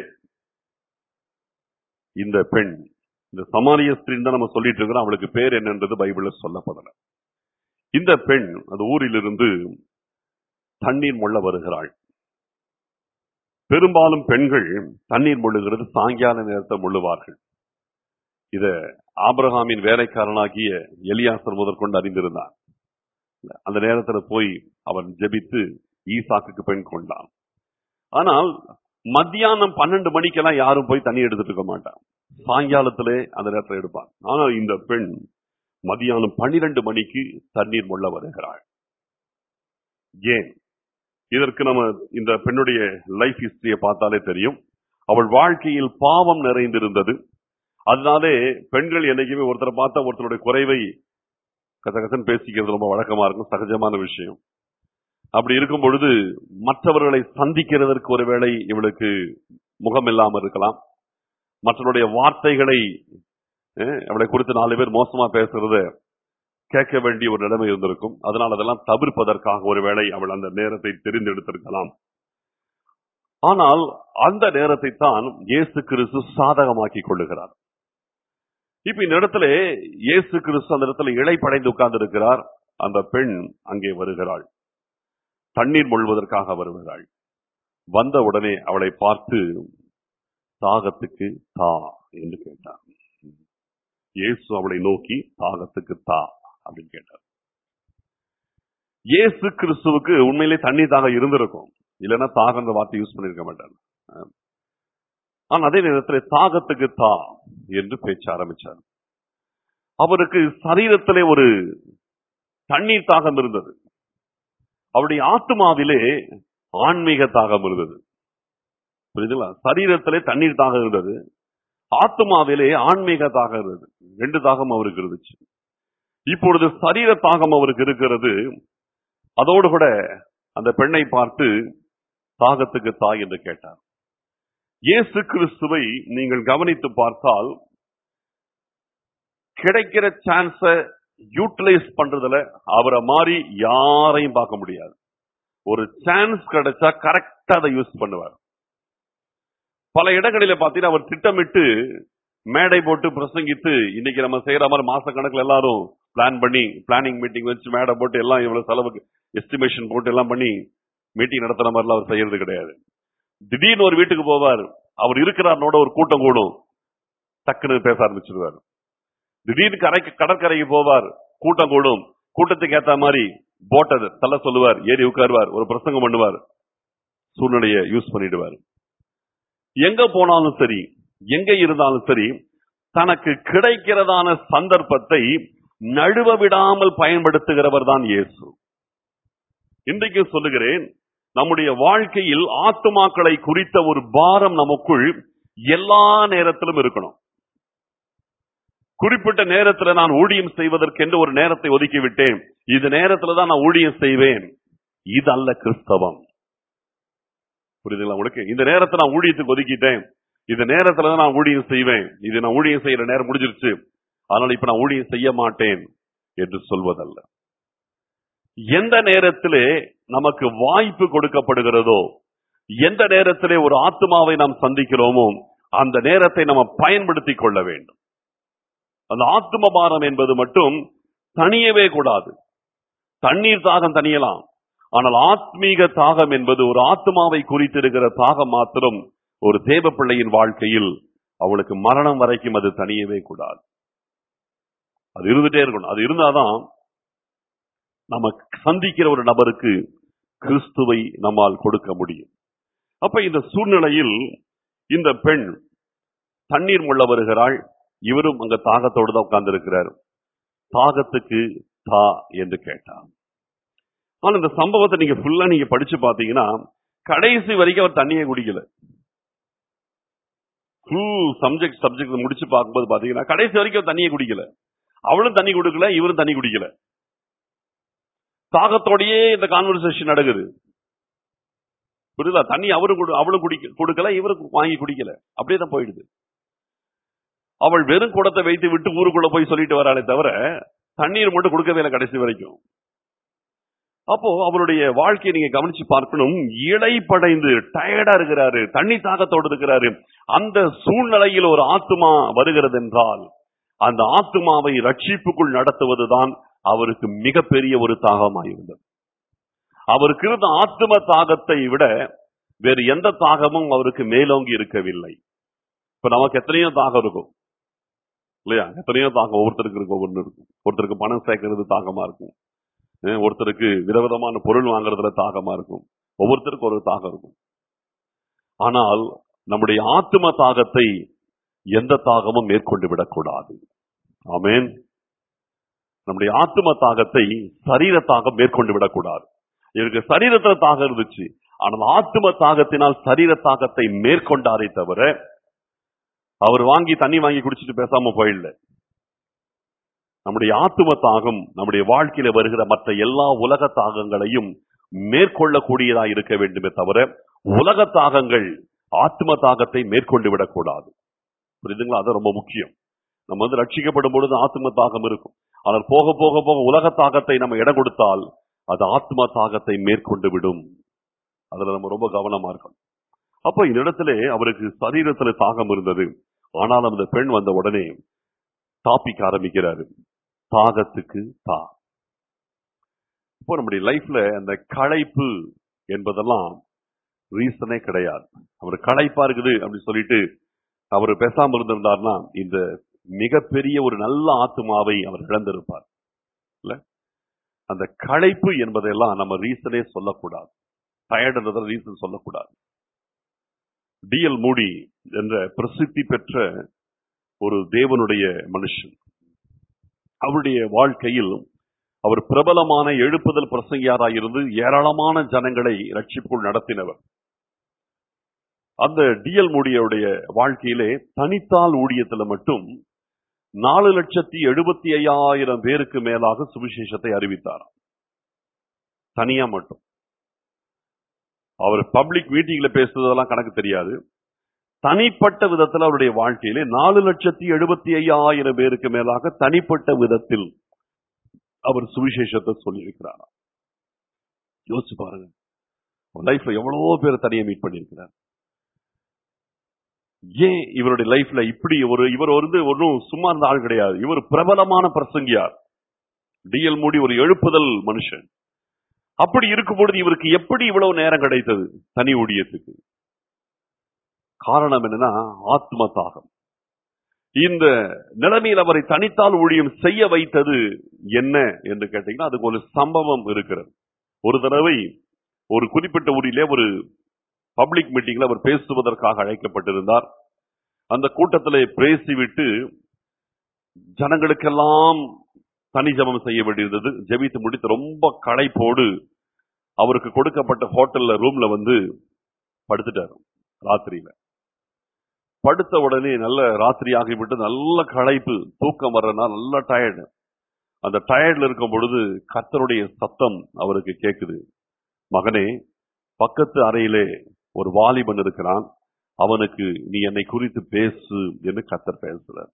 இந்த பெண் இந்த சமாரிய ஸ்திரீன்னு தான் நம்ம சொல்லிட்டு இருக்கிறோம் அவளுக்கு பேர் என்னன்றது பைபிள்ல சொல்லப்படல இந்த பெண் அந்த ஊரிலிருந்து தண்ணீர் மொள்ள வருகிறாள் பெரும்பாலும் பெண்கள் தண்ணீர் மொழுகிறது சாயங்கால நேரத்தை மொள்ளுவார்கள் இத ஆபிரகாமின் வேலைக்காரனாகிய எலியாசர் முதற்கொண்டு அறிந்திருந்தான் அந்த நேரத்துல போய் அவன் ஜெபித்து ஈசாக்குக்கு பெண் கொண்டான் ஆனால் மத்தியானம் பன்னெண்டு மணிக்கெல்லாம் யாரும் போய் தண்ணி எடுத்துட்டு இருக்க மாட்டான் சாயங்காலத்திலே அந்த நேரத்தில் எடுப்பான் ஆனால் இந்த பெண் மதியானம் பன்னிரண்டு மணிக்கு தண்ணீர் மொள்ள வருகிறாள் ஏன் இதற்கு நம்ம இந்த பெண்ணுடைய லைஃப் ஹிஸ்டரியை பார்த்தாலே தெரியும் அவள் வாழ்க்கையில் பாவம் நிறைந்திருந்தது அதனாலே பெண்கள் என்னைக்குமே ஒருத்தரை பார்த்தா ஒருத்தருடைய குறைவை கசகசன் பேசிக்கிறது ரொம்ப வழக்கமா இருக்கும் சகஜமான விஷயம் அப்படி இருக்கும் பொழுது மற்றவர்களை சந்திக்கிறதற்கு ஒருவேளை இவளுக்கு முகம் இல்லாமல் இருக்கலாம் மற்றவருடைய வார்த்தைகளை அஹ், அவளை குறித்து நாலு பேர் மோசமா பேசுறத கேட்க வேண்டிய ஒரு நிலைமை இருந்திருக்கும் அதனால் அதெல்லாம் தவிர்ப்பதற்காக ஒருவேளை அவள் அந்த நேரத்தை தெரிந்தெடுத்திருக்கலாம் ஆனால் அந்த நேரத்தை தான் இயேசு கிறிஸ்து சாதகமாக்கி கொள்ளுகிறார் இப்ப இந்த இடத்துல இயேசு கிறிஸ்து அந்த இடத்துல இழைப்படைந்து உட்கார்ந்து இருக்கிறார் அந்த பெண் அங்கே வருகிறாள் தண்ணீர் மொழ்வதற்காக வருகிறாள் வந்த உடனே அவளை பார்த்து தாகத்துக்கு தா என்று கேட்டார் இயேசு அவளை நோக்கி தாகத்துக்கு தா அப்படின்னு கேட்டார் இயேசு கிறிஸ்துவுக்கு உண்மையிலே தண்ணி தாகம் இருந்திருக்கும் இல்லைன்னா தாகன்ற வார்த்தை யூஸ் பண்ணிருக்க மாட்டார் ஆனா அதே நேரத்தில் தாகத்துக்கு தா என்று பேச்ச ஆரம்பிச்சார் அவருக்கு சரீரத்திலே ஒரு தண்ணீர் தாகம் இருந்தது அவருடைய ஆத்மாவிலே ஆன்மீக தாகம் இருந்தது புரியுதுங்களா சரீரத்திலே தண்ணீர் தாகம் இருந்தது ஆத்மாவிலே ஆன்மீக தாகம் இருந்தது ரெண்டு தாகம் அவருக்கு இருந்துச்சு இப்பொழுது சரீர தாகம் அவருக்கு இருக்கிறது அதோடு கூட அந்த பெண்ணை பார்த்து தாகத்துக்கு தாய் என்று கேட்டார் இயேசு கிறிஸ்துவை நீங்கள் கவனித்து பார்த்தால் கிடைக்கிற சான்ஸ யூட்டிலைஸ் பண்றதுல அவரை மாதிரி யாரையும் பார்க்க முடியாது ஒரு சான்ஸ் கிடைச்சா கரெக்டா அதை யூஸ் பண்ணுவார் பல இடங்களில பாத்தீங்கன்னா அவர் திட்டமிட்டு மேடை போட்டு பிரசங்கித்து இன்னைக்கு நம்ம செய்யற மாதிரி மாச கணக்குல எல்லாரும் பிளான் பண்ணி பிளானிங் மீட்டிங் வச்சு மேடை போட்டு எல்லாம் இவ்வளவு செலவுக்கு எஸ்டிமேஷன் போட்டு எல்லாம் பண்ணி மீட்டிங் நடத்துற மாதிரிலாம் அவர் செய்யறது கிடையாது திடீர்னு ஒரு வீட்டுக்கு போவார் அவர் இருக்கிறார்னோட ஒரு கூட்டம் கூடும் டக்குன்னு பேச ஆரம்பிச்சிருவார் திடீர்னு கரைக்கு கடற்கரைக்கு போவார் கூட்டம் கூடும் கூட்டத்துக்கு ஏத்த மாதிரி போட்டை தள்ள சொல்லுவார் ஏறி உட்காருவார் ஒரு பிரசங்கம் பண்ணுவார் சூழ்நிலையை யூஸ் பண்ணிடுவார் எங்க போனாலும் சரி எங்க இருந்தாலும் சரி தனக்கு கிடைக்கிறதான சந்தர்ப்பத்தை நழுவ விடாமல் பயன்படுத்துகிறவர் தான் இயேசு இன்றைக்கு சொல்லுகிறேன் நம்முடைய வாழ்க்கையில் ஆத்துமாக்களை குறித்த ஒரு பாரம் நமக்குள் எல்லா நேரத்திலும் இருக்கணும் குறிப்பிட்ட நேரத்துல நான் ஊழியம் செய்வதற்கென்று ஒரு நேரத்தை ஒதுக்கி விட்டேன் இது நேரத்துல தான் நான் ஊழியம் செய்வேன் இது அல்ல கிறிஸ்தவம் புரியுதுங்களா உங்களுக்கு இந்த நேரத்தை நான் ஊழியத்துக்கு ஒதுக்கிட்டேன் இந்த நேரத்துல தான் நான் ஊழியம் செய்வேன் இது நான் ஊழியம் செய்யற நேரம் முடிஞ்சிருச்சு அதனால இப்ப நான் ஊழியம் செய்ய மாட்டேன் என்று சொல்வதல்ல எந்த நேரத்திலே நமக்கு வாய்ப்பு கொடுக்கப்படுகிறதோ எந்த நேரத்திலே ஒரு ஆத்மாவை நாம் சந்திக்கிறோமோ அந்த நேரத்தை நம்ம பயன்படுத்திக் கொள்ள வேண்டும் அந்த ஆத்ம பாரம் என்பது மட்டும் தனியவே கூடாது தண்ணீர் தாகம் தனியலாம் ஆனால் ஆத்மீக தாகம் என்பது ஒரு ஆத்மாவை குறித்திருக்கிற தாகம் மாத்திரம் ஒரு தேவ பிள்ளையின் வாழ்க்கையில் அவளுக்கு மரணம் வரைக்கும் அது தனியவே கூடாது அது இருந்துட்டே இருக்கணும் அது இருந்தாதான் நம்ம சந்திக்கிற ஒரு நபருக்கு கிறிஸ்துவை நம்மால் கொடுக்க முடியும் அப்ப இந்த சூழ்நிலையில் இந்த பெண் தண்ணீர் முள்ள வருகிறாள் இவரும் அங்க தாகத்தோடு தான் உட்கார்ந்து இருக்கிறார் தாகத்துக்கு தா என்று கேட்டார் ஆனா இந்த சம்பவத்தை நீங்க ஃபுல்லா நீங்க படிச்சு பாத்தீங்கன்னா கடைசி வரைக்கும் அவர் தண்ணியே குடிக்கல ஃபுல் சப்ஜெக்ட் சப்ஜெக்ட் முடிச்சு பார்க்கும்போது பாத்தீங்கன்னா கடைசி வரைக்கும் அவர் தண்ணியே குடிக்கல அவளும் தண்ணி கொடுக்கல இவரும் தண்ணி குடிக்கல தாகத்தோடயே இந்த கான்வர்சேஷன் நடக்குது புரியுதா தண்ணி அவரும் கொடு- அவளும் குடிக்க கொடுக்கல இவரும் வாங்கி குடிக்கல அப்படியே தான் போயிடுது அவள் வெறும் குடத்தை வைத்து விட்டு ஊருக்குள்ள போய் சொல்லிட்டு வராளே தவிர தண்ணீர் மட்டும் கொடுக்கவே இல்லை கடைசி வரைக்கும் அப்போ அவருடைய வாழ்க்கையை நீங்க கவனிச்சு பார்க்கணும் இடைப்படைந்து டயர்டா இருக்கிறாரு தண்ணி தாகத்தோடு இருக்கிறாரு அந்த சூழ்நிலையில் ஒரு ஆத்துமா வருகிறது என்றால் அந்த ஆத்துமாவை ரட்சிப்புக்குள் நடத்துவதுதான் அவருக்கு மிகப்பெரிய ஒரு தாகமாயிருந்தது அவருக்கு இருந்த ஆத்தும தாகத்தை விட வேறு எந்த தாகமும் அவருக்கு மேலோங்கி இருக்கவில்லை இப்ப நமக்கு எத்தனையோ தாகம் இருக்கும் இல்லையா எத்தனையோ தாகம் ஒவ்வொருத்தருக்கு இருக்கும் ஒவ்வொன்று இருக்கும் ஒருத்தருக்கு பணம் சேர்க்கறது தாகமா இருக்கும் அஹ் ஒருத்தருக்கு விதவிதமான பொருள் வாங்குறதுல தாகமா இருக்கும் ஒவ்வொருத்தருக்கும் ஒரு தாகம் இருக்கும் ஆனால் நம்முடைய ஆத்தும தாகத்தை எந்த தாகமும் மேற்கொண்டு விடக்கூடாது ஆமென் நம்முடைய ஆத்தும தாகத்தை சரீர தாகம் மேற்கொண்டு விடக்கூடாது இவருக்கு சரீரத்துல தாகம் இருந்துச்சு ஆனால் ஆத்தும தாகத்தினால் சரீர தாகத்தை மேற்கொண்டாரே தவிர அவர் வாங்கி தண்ணி வாங்கி குடிச்சிட்டு பேசாம போயிடல நம்முடைய ஆத்தும தாகம் நம்முடைய வாழ்க்கையில வருகிற மற்ற எல்லா உலக தாகங்களையும் மேற்கொள்ளக்கூடியதா இருக்க வேண்டுமே தவிர உலக தாகங்கள் ஆத்ம தாகத்தை மேற்கொண்டு விடக்கூடாது புரியுதுங்களா அது ரொம்ப முக்கியம் நம்ம வந்து ரட்சிக்கப்படும் பொழுது ஆத்ம தாகம் இருக்கும் ஆனால் போக போக போக உலக தாகத்தை நம்ம இடம் கொடுத்தால் அது ஆத்ம தாகத்தை மேற்கொண்டு விடும் அதுல நம்ம ரொம்ப கவனமா இருக்கணும் அப்ப இந்த இடத்துல அவருக்கு சரீரத்துல தாகம் இருந்தது ஆனாலும் அந்த பெண் வந்த உடனே டாபிக் ஆரம்பிக்கிறாரு தாகத்துக்கு தா இப்போ நம்முடைய லைஃப்ல அந்த களைப்பு என்பதெல்லாம் ரீசனே கிடையாது அவர் களைப்பா இருக்குது அப்படின்னு சொல்லிட்டு அவர் பேசாம இருந்திருந்தார்னா இந்த மிகப்பெரிய ஒரு நல்ல ஆத்துமாவை அவர் இழந்திருப்பார் இல்ல அந்த களைப்பு என்பதெல்லாம் நம்ம ரீசனே சொல்லக்கூடாது டயர்டுன்றத ரீசன் சொல்லக்கூடாது டிஎல் மூடி என்ற பிரசித்தி பெற்ற ஒரு தேவனுடைய மனுஷன் அவருடைய வாழ்க்கையில் அவர் பிரபலமான எழுப்புதல் பிரசங்கியாராய் இருந்து ஏராளமான ஜனங்களை ரட்சிப்புக்குள் நடத்தினவர் அந்த டிஎல் மூடியுடைய வாழ்க்கையிலே தனித்தால் ஊழியத்துல மட்டும் நாலு லட்சத்தி எழுபத்தி ஐயாயிரம் பேருக்கு மேலாக சுவிசேஷத்தை அறிவித்தார் தனியா மட்டும் அவர் பப்ளிக் மீட்டிங்ல பேசுறதெல்லாம் கணக்கு தெரியாது தனிப்பட்ட விதத்தில் அவருடைய வாழ்க்கையிலே நாலு லட்சத்தி எழுபத்தி ஐயாயிரம் பேருக்கு மேலாக தனிப்பட்ட விதத்தில் அவர் சுவிசேஷத்தை சொல்லியிருக்கிறார் யோசிச்சு பாருங்க லைஃப்ல எவ்வளவோ பேர் தனியா மீட் பண்ணியிருக்கிறார் ஏன் இவருடைய லைஃப்ல இப்படி ஒரு இவர் வந்து ஒன்றும் சும்மா இருந்த ஆள் கிடையாது இவர் பிரபலமான பிரசங்கியார் டிஎல் மூடி ஒரு எழுப்புதல் மனுஷன் அப்படி இருக்கும் பொழுது இவருக்கு எப்படி இவ்வளவு நேரம் கிடைத்தது தனி ஊழியத்துக்கு காரணம் என்னன்னா ஆத்ம தாகம் இந்த நிலைமையில் அவரை தனித்தால் ஊழியம் செய்ய வைத்தது என்ன என்று கேட்டீங்கன்னா அதுக்கு ஒரு சம்பவம் இருக்கிறது ஒரு தடவை ஒரு குறிப்பிட்ட ஊரிலே ஒரு பப்ளிக் மீட்டிங்ல அவர் பேசுவதற்காக அழைக்கப்பட்டிருந்தார் அந்த கூட்டத்தில் பேசிவிட்டு ஜனங்களுக்கெல்லாம் தனி ஜபம் செய்ய வேண்டியிருந்தது ஜெபித்து முடித்து ரொம்ப களைப்போடு அவருக்கு கொடுக்கப்பட்ட ஹோட்டல்ல ரூம்ல வந்து படுத்துட்டாரு ராத்திரியில படுத்த உடனே நல்ல ராத்திரி ஆகிவிட்டு நல்ல களைப்பு தூக்கம் வர்றதுனா நல்ல டயர்டு அந்த டயர்ட்ல இருக்கும் பொழுது கத்தருடைய சத்தம் அவருக்கு கேக்குது மகனே பக்கத்து அறையிலே ஒரு வாலிபன் இருக்கிறான் அவனுக்கு நீ என்னை குறித்து பேசு என்று கத்தர் பேசுறார்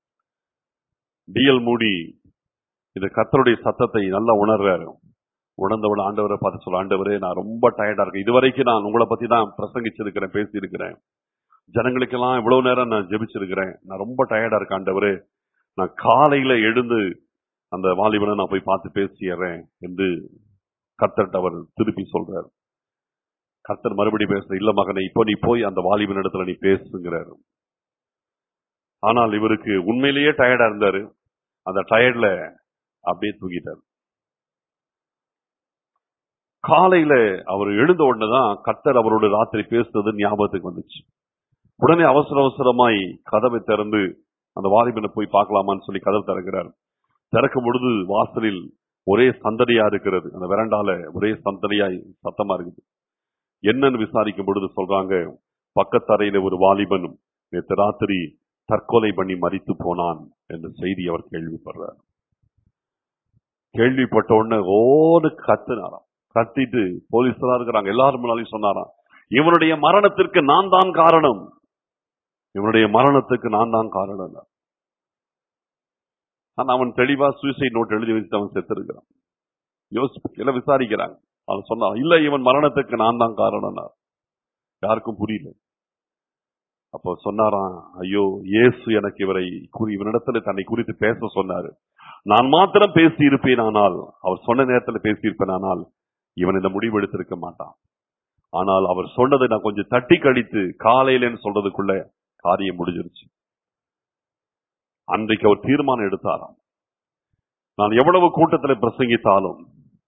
டிஎல் மூடி இந்த கத்தருடைய சத்தத்தை நல்லா உணர்றாரு உணர்ந்தவன் ஆண்டவரை பார்த்து சொல்ல ஆண்டவரே நான் ரொம்ப டயர்டா இருக்கேன் இதுவரைக்கும் நான் உங்களை பத்தி தான் பிரசங்கிச்சிருக்கிறேன் பேசியிருக்கிறேன் ஜனங்களுக்கெல்லாம் இவ்வளவு நேரம் நான் ஜெபிச்சிருக்கிறேன் நான் ரொம்ப டயர்டா இருக்கேன் ஆண்டவரே நான் காலையில எழுந்து அந்த வாலிபனை நான் போய் பார்த்து பேசிடுறேன் என்று கர்த்தர்ட்ட அவர் திருப்பி சொல்றாரு கர்த்தர் மறுபடி பேசுற இல்ல மகனை இப்போ நீ போய் அந்த வாலிபன் இடத்துல நீ பேசுங்கிறாரு ஆனால் இவருக்கு உண்மையிலேயே டயர்டா இருந்தாரு அந்த டயர்ட்ல அப்படியே தூங்கிட்டார் காலையில அவர் எழுந்த உடனே தான் கர்த்தர் அவரோட ராத்திரி பேசுறது ஞாபகத்துக்கு வந்துச்சு உடனே அவசர அவசரமாய் கதவை திறந்து அந்த வாலிபனை போய் பார்க்கலாமான்னு சொல்லி கதவு திறக்கிறார் திறக்கும் பொழுது வாசலில் ஒரே சந்தடியா இருக்கிறது அந்த வெரண்டால ஒரே சந்தடியாய் சத்தமா இருக்குது என்னன்னு விசாரிக்கும் பொழுது சொல்றாங்க பக்கத்தரையில ஒரு வாலிபன் நேற்று ராத்திரி தற்கொலை பண்ணி மரித்து போனான் என்ற செய்தி அவர் கேள்விப்படுறார் கேள்விப்பட்ட உடனே ஓடு கத்துனாராம் கத்திட்டு போலீஸ்லாம் இருக்கிறாங்க எல்லாரும் முன்னாலையும் சொன்னாராம் இவனுடைய மரணத்திற்கு நான் தான் காரணம் இவனுடைய மரணத்துக்கு நான் தான் காரணம் ஆனா அவன் தெளிவா சூசைட் நோட் எழுதி வச்சுட்டு அவன் செத்து இருக்கிறான் யோசிப்பு எல்லாம் விசாரிக்கிறாங்க அவன் சொன்னான் இல்ல இவன் மரணத்துக்கு நான் தான் காரணம் யாருக்கும் புரியல அப்போ சொன்னாராம் ஐயோ இயேசு எனக்கு இவரை குறி இவனிடத்துல தன்னை குறித்து பேச சொன்னாரு நான் மாத்திரம் பேசி இருப்பேன் ஆனால் அவர் சொன்ன நேரத்துல பேசியிருப்பேன் ஆனால் இவன் இந்த முடிவு எடுத்திருக்க மாட்டான் ஆனால் அவர் சொன்னதை நான் கொஞ்சம் தட்டி கழித்து காலையிலன்னு சொல்றதுக்குள்ள காரியம் முடிஞ்சிருச்சு அன்றைக்கு அவர் தீர்மானம் எடுத்தாராம் நான் எவ்வளவு கூட்டத்தில் பிரசங்கித்தாலும்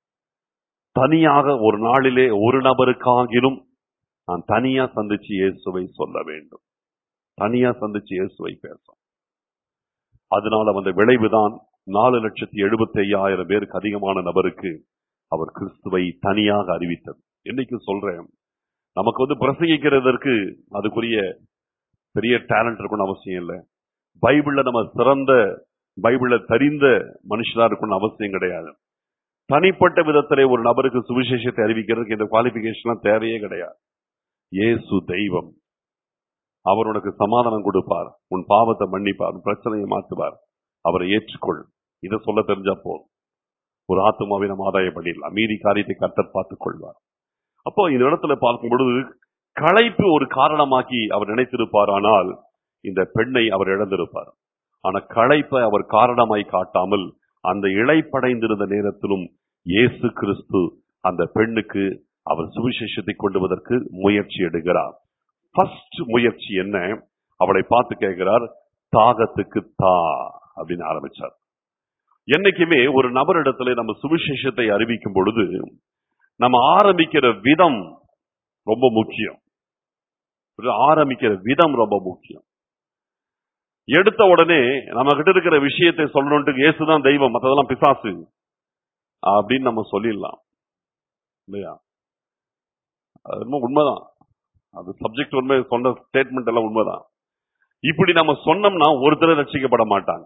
தனியாக ஒரு நாளிலே ஒரு நபருக்காகிலும் நான் தனியா சந்திச்சு இயேசுவை சொல்ல வேண்டும் தனியா சந்திச்சு இயேசுவை பேசும் அதனால வந்த விளைவுதான் நாலு லட்சத்தி எழுபத்தி ஐயாயிரம் பேருக்கு அதிகமான நபருக்கு அவர் கிறிஸ்துவை தனியாக அறிவித்தது என்னைக்கு சொல்றேன் நமக்கு வந்து பிரசங்கிக்கிறதற்கு அதுக்குரிய பெரிய டேலண்ட் இருக்கணும்னு அவசியம் இல்லை பைபிள்ல நம்ம சிறந்த பைபிள தெரிந்த மனுஷனா இருக்கணும்னு அவசியம் கிடையாது தனிப்பட்ட விதத்திலே ஒரு நபருக்கு சுவிசேஷத்தை அறிவிக்கிறதுக்கு இந்த குவாலிபிகேஷன் தேவையே கிடையாது இயேசு தெய்வம் அவர் உனக்கு சமாதானம் கொடுப்பார் உன் பாவத்தை மன்னிப்பார் உன் பிரச்சனையை மாற்றுவார் அவரை ஏற்றுக்கொள் இதை சொல்ல தெரிஞ்சா போதும் ஒரு ஆத்மாவை நம்ம ஆதாயம் பண்ணிடலாம் மீதி காரியத்தை கர்த்தர் பார்த்துக் கொள்வார் அப்போ இந்த இடத்துல பார்க்கும் பொழுது களைப்பு ஒரு காரணமாக்கி அவர் நினைத்திருப்பார் ஆனால் இந்த பெண்ணை அவர் இழந்திருப்பார் ஆனா களைப்பை அவர் காரணமாய் காட்டாமல் அந்த இழைப்படைந்திருந்த நேரத்திலும் இயேசு கிறிஸ்து அந்த பெண்ணுக்கு அவர் சுவிசேஷத்தை கொண்டு வருவதற்கு முயற்சி எடுக்கிறார் ஃபர்ஸ்ட் முயற்சி என்ன அவளை பார்த்து கேட்கிறார் தாகத்துக்கு தா அப்படின்னு ஆரம்பிச்சார் என்னைக்குமே ஒரு நபரிடத்துல நம்ம சுவிசேஷத்தை அறிவிக்கும் பொழுது நம்ம ஆரம்பிக்கிற விதம் ரொம்ப முக்கியம் ஆரம்பிக்கிற விதம் ரொம்ப முக்கியம் எடுத்த உடனே நம்ம கிட்ட இருக்கிற விஷயத்தை சொல்லணும்ட்டு இயேசுதான் தெய்வம் மற்றதெல்லாம் பிசாசு அப்படின்னு நம்ம சொல்லிடலாம் இல்லையா அது ரொம்ப உண்மைதான் அது சப்ஜெக்ட் உண்மை சொன்ன ஸ்டேட்மெண்ட் எல்லாம் உண்மைதான் இப்படி நம்ம சொன்னோம்னா ஒருத்தர் ரட்சிக்கப்பட மாட்டாங்க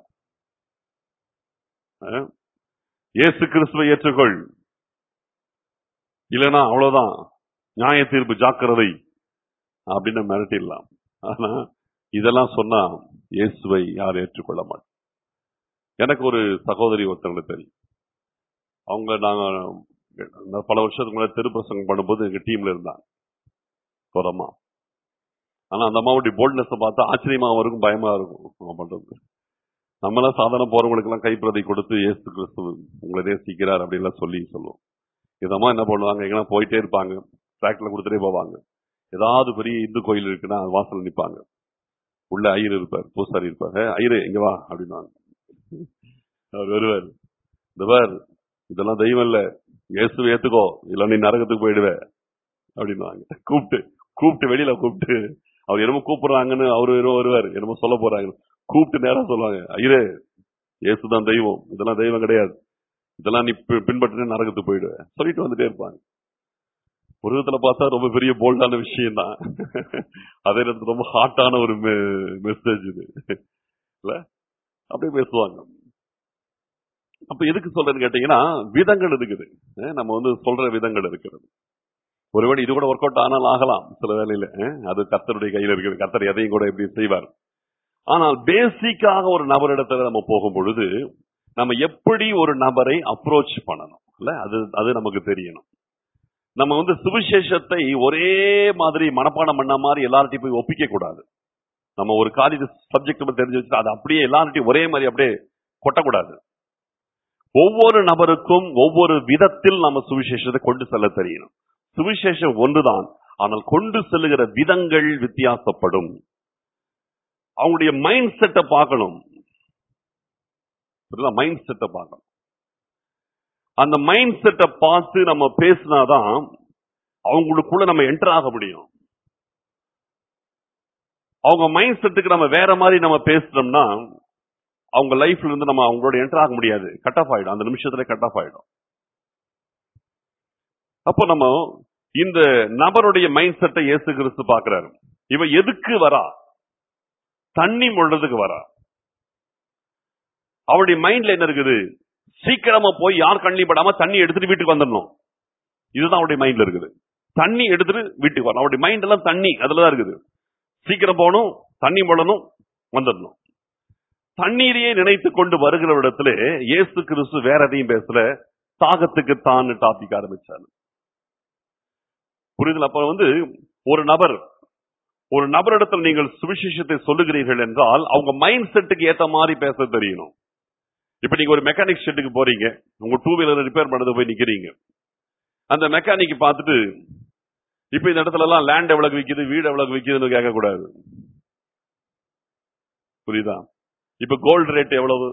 அஹ்? இயேசு கிறிஸ்துவை ஏற்றுக்கொள் இல்லைன்னா அவ்வளவுதான் நியாய தீர்ப்பு ஜாக்கிரதை அப்படின்னு மிரட்டிடலாம் ஆனா இதெல்லாம் சொன்னா இயேசுவை யாரும் ஏற்றுக்கொள்ள மாட்டோம் எனக்கு ஒரு சகோதரி ஒருத்தவங்களுக்கு தெரியும் அவங்க நாங்க நான் பல வருஷத்துக்கு முன்னாடி திருப்பிரசங்கம் பண்ணும்போது எங்க டீம்ல இருந்தாங்க ஒரு அம்மா ஆனா அந்த அம்மாவுடைய போல்ட்னஸ் பார்த்தா ஆச்சரியமா இருக்கும் பயமா இருக்கும் அவங்க பண்றது நம்மளாம் சாதாரண போறவங்களுக்கு எல்லாம் கைப்பிரதி கொடுத்து ஏசு கிறிஸ்து உங்களை நேசிக்கிறார் அப்படின்லாம் சொல்லி சொல்லுவோம் இதமா என்ன பண்ணுவாங்க எங்கன்னா போயிட்டே இருப்பாங்க டிராக்டர்ல கொடுத்துட்டே போவாங்க ஏதாவது பெரிய இந்து கோயில் இருக்குன்னா அது வாசல் நிப்பாங்க உள்ள ஐயர் இருப்பார் பூசாரி இருப்பார் "ஏய், ஐயரு இங்க வா அப்படின்னுவாங்க அவர் வருவார் இந்த பார் இதெல்லாம் தெய்வம் இல்ல இயேசு ஏத்துக்கோ இல்ல நீ நரகத்துக்கு போயிடுவ அப்படின்னுவாங்க கூப்பிட்டு கூப்பிட்டு வெளியில கூப்பிட்டு அவர் என்னமோ கூப்பிடுறாங்கன்னு அவரு என்னமோ வருவார் என்னமோ சொல்ல போறாங்க கூப்பிட்டு நேரா சொல்லுவாங்க ஐயரே இயேசுதான் தெய்வம் இதெல்லாம் தெய்வம் கிடையாது இதெல்லாம் நீ பி- பின்பற்றினா நரகத்துக்கு போயிடுவ சொல்லிட்டு வந்துட்டே இருப்பாங்க ஒரு விதத்துல பார்த்தா ரொம்ப பெரிய போல்டான விஷயம் தான் அதே நேரத்துல ரொம்ப ஹாட்டான ஒரு மெசேஜ் இது இல்ல அப்படியே பேசுவாங்க அப்ப எதுக்கு சொல்றேன்னு கேட்டீங்கன்னா விதங்கள் இருக்குது அஹ் நம்ம வந்து சொல்ற விதங்கள் இருக்கிறது ஒருவேளை இது கூட ஒர்க் அவுட் ஆனால் ஆகலாம் சில வேலையில அஹ், அது கர்த்தருடைய கையில் இருக்குது கர்த்தர் எதையும் கூட எப்படி செய்வார் ஆனால் பேசிக்காக ஒரு நபரிடத்துல நம்ம போகும் பொழுது நம்ம எப்படி ஒரு நபரை அப்ரோச் பண்ணணும் இல்ல அது அது நமக்கு தெரியணும் நம்ம வந்து சுவிசேஷத்தை ஒரே மாதிரி மனப்பாடம் பண்ண மாதிரி எல்லார்ட்டையும் போய் ஒப்பிக்க கூடாது நம்ம ஒரு காரியத்தை சப்ஜெக்ட் தெரிஞ்சு வச்சுட்டு அதை அப்படியே எல்லார்ட்டையும் ஒரே மாதிரி அப்படியே கொட்டக்கூடாது ஒவ்வொரு நபருக்கும் ஒவ்வொரு விதத்தில் நம்ம சுவிசேஷத்தை கொண்டு செல்ல தெரியணும் சுவிசேஷம் ஒன்றுதான் ஆனால் கொண்டு செல்லுகிற விதங்கள் வித்தியாசப்படும் அவங்களுடைய மைண்ட் செட்டை பார்க்கணும் மைண்ட் செட்டை பார்க்கணும் அந்த மைண்ட் செட்டை பார்த்து நம்ம பேசினாதான் அவங்களுக்குள்ள நம்ம என்டர் ஆக முடியும் அவங்க மைண்ட் செட்டுக்கு நம்ம வேற மாதிரி நம்ம பேசுறோம்னா அவங்க லைஃப்ல இருந்து நம்ம அவங்களோட என்டர் ஆக முடியாது கட் ஆஃப் ஆயிடும் அந்த நிமிஷத்துல கட் ஆஃப் ஆயிடும் அப்போ நம்ம இந்த நபருடைய மைண்ட் செட்டை இயேசு கிறிஸ்து பாக்குறாரு இவன் எதுக்கு வரா தண்ணி முழுறதுக்கு வரா அவருடைய மைண்ட்ல என்ன இருக்குது சீக்கிரமா போய் யார் கண்ணி படாம தண்ணி எடுத்துட்டு வீட்டுக்கு வந்துடணும் இதுதான் அவருடைய மைண்ட்ல இருக்குது தண்ணி எடுத்துட்டு வீட்டுக்கு வரணும் அவருடைய மைண்ட் எல்லாம் தண்ணி அதுலதான் இருக்குது சீக்கிரம் போகணும் தண்ணி போடணும் வந்துடணும் தண்ணீரையே நினைத்து கொண்டு வருகிற இடத்துல இயேசு கிறிஸ்து வேற எதையும் பேசல தாகத்துக்கு தான் டாபிக் ஆரம்பிச்சாரு புரியுதுல அப்ப வந்து ஒரு நபர் ஒரு நபரிடத்தில் நீங்கள் சுவிசேஷத்தை சொல்லுகிறீர்கள் என்றால் அவங்க மைண்ட் செட்டுக்கு ஏத்த மாதிரி பேச தெரியணும் இப்ப நீங்க ஒரு மெக்கானிக் ஷெட்டுக்கு போறீங்க உங்க டூ வீலர் ரிப்பேர் பண்ணது போய் நிக்கிறீங்க அந்த மெக்கானிக் பார்த்துட்டு இப்ப இந்த இடத்துல எல்லாம் லேண்ட் எவ்வளவு விக்குது வீடு எவ்வளவு விக்குதுன்னு கேட்க கூடாது புரியுதா இப்ப கோல்டு ரேட் எவ்வளவு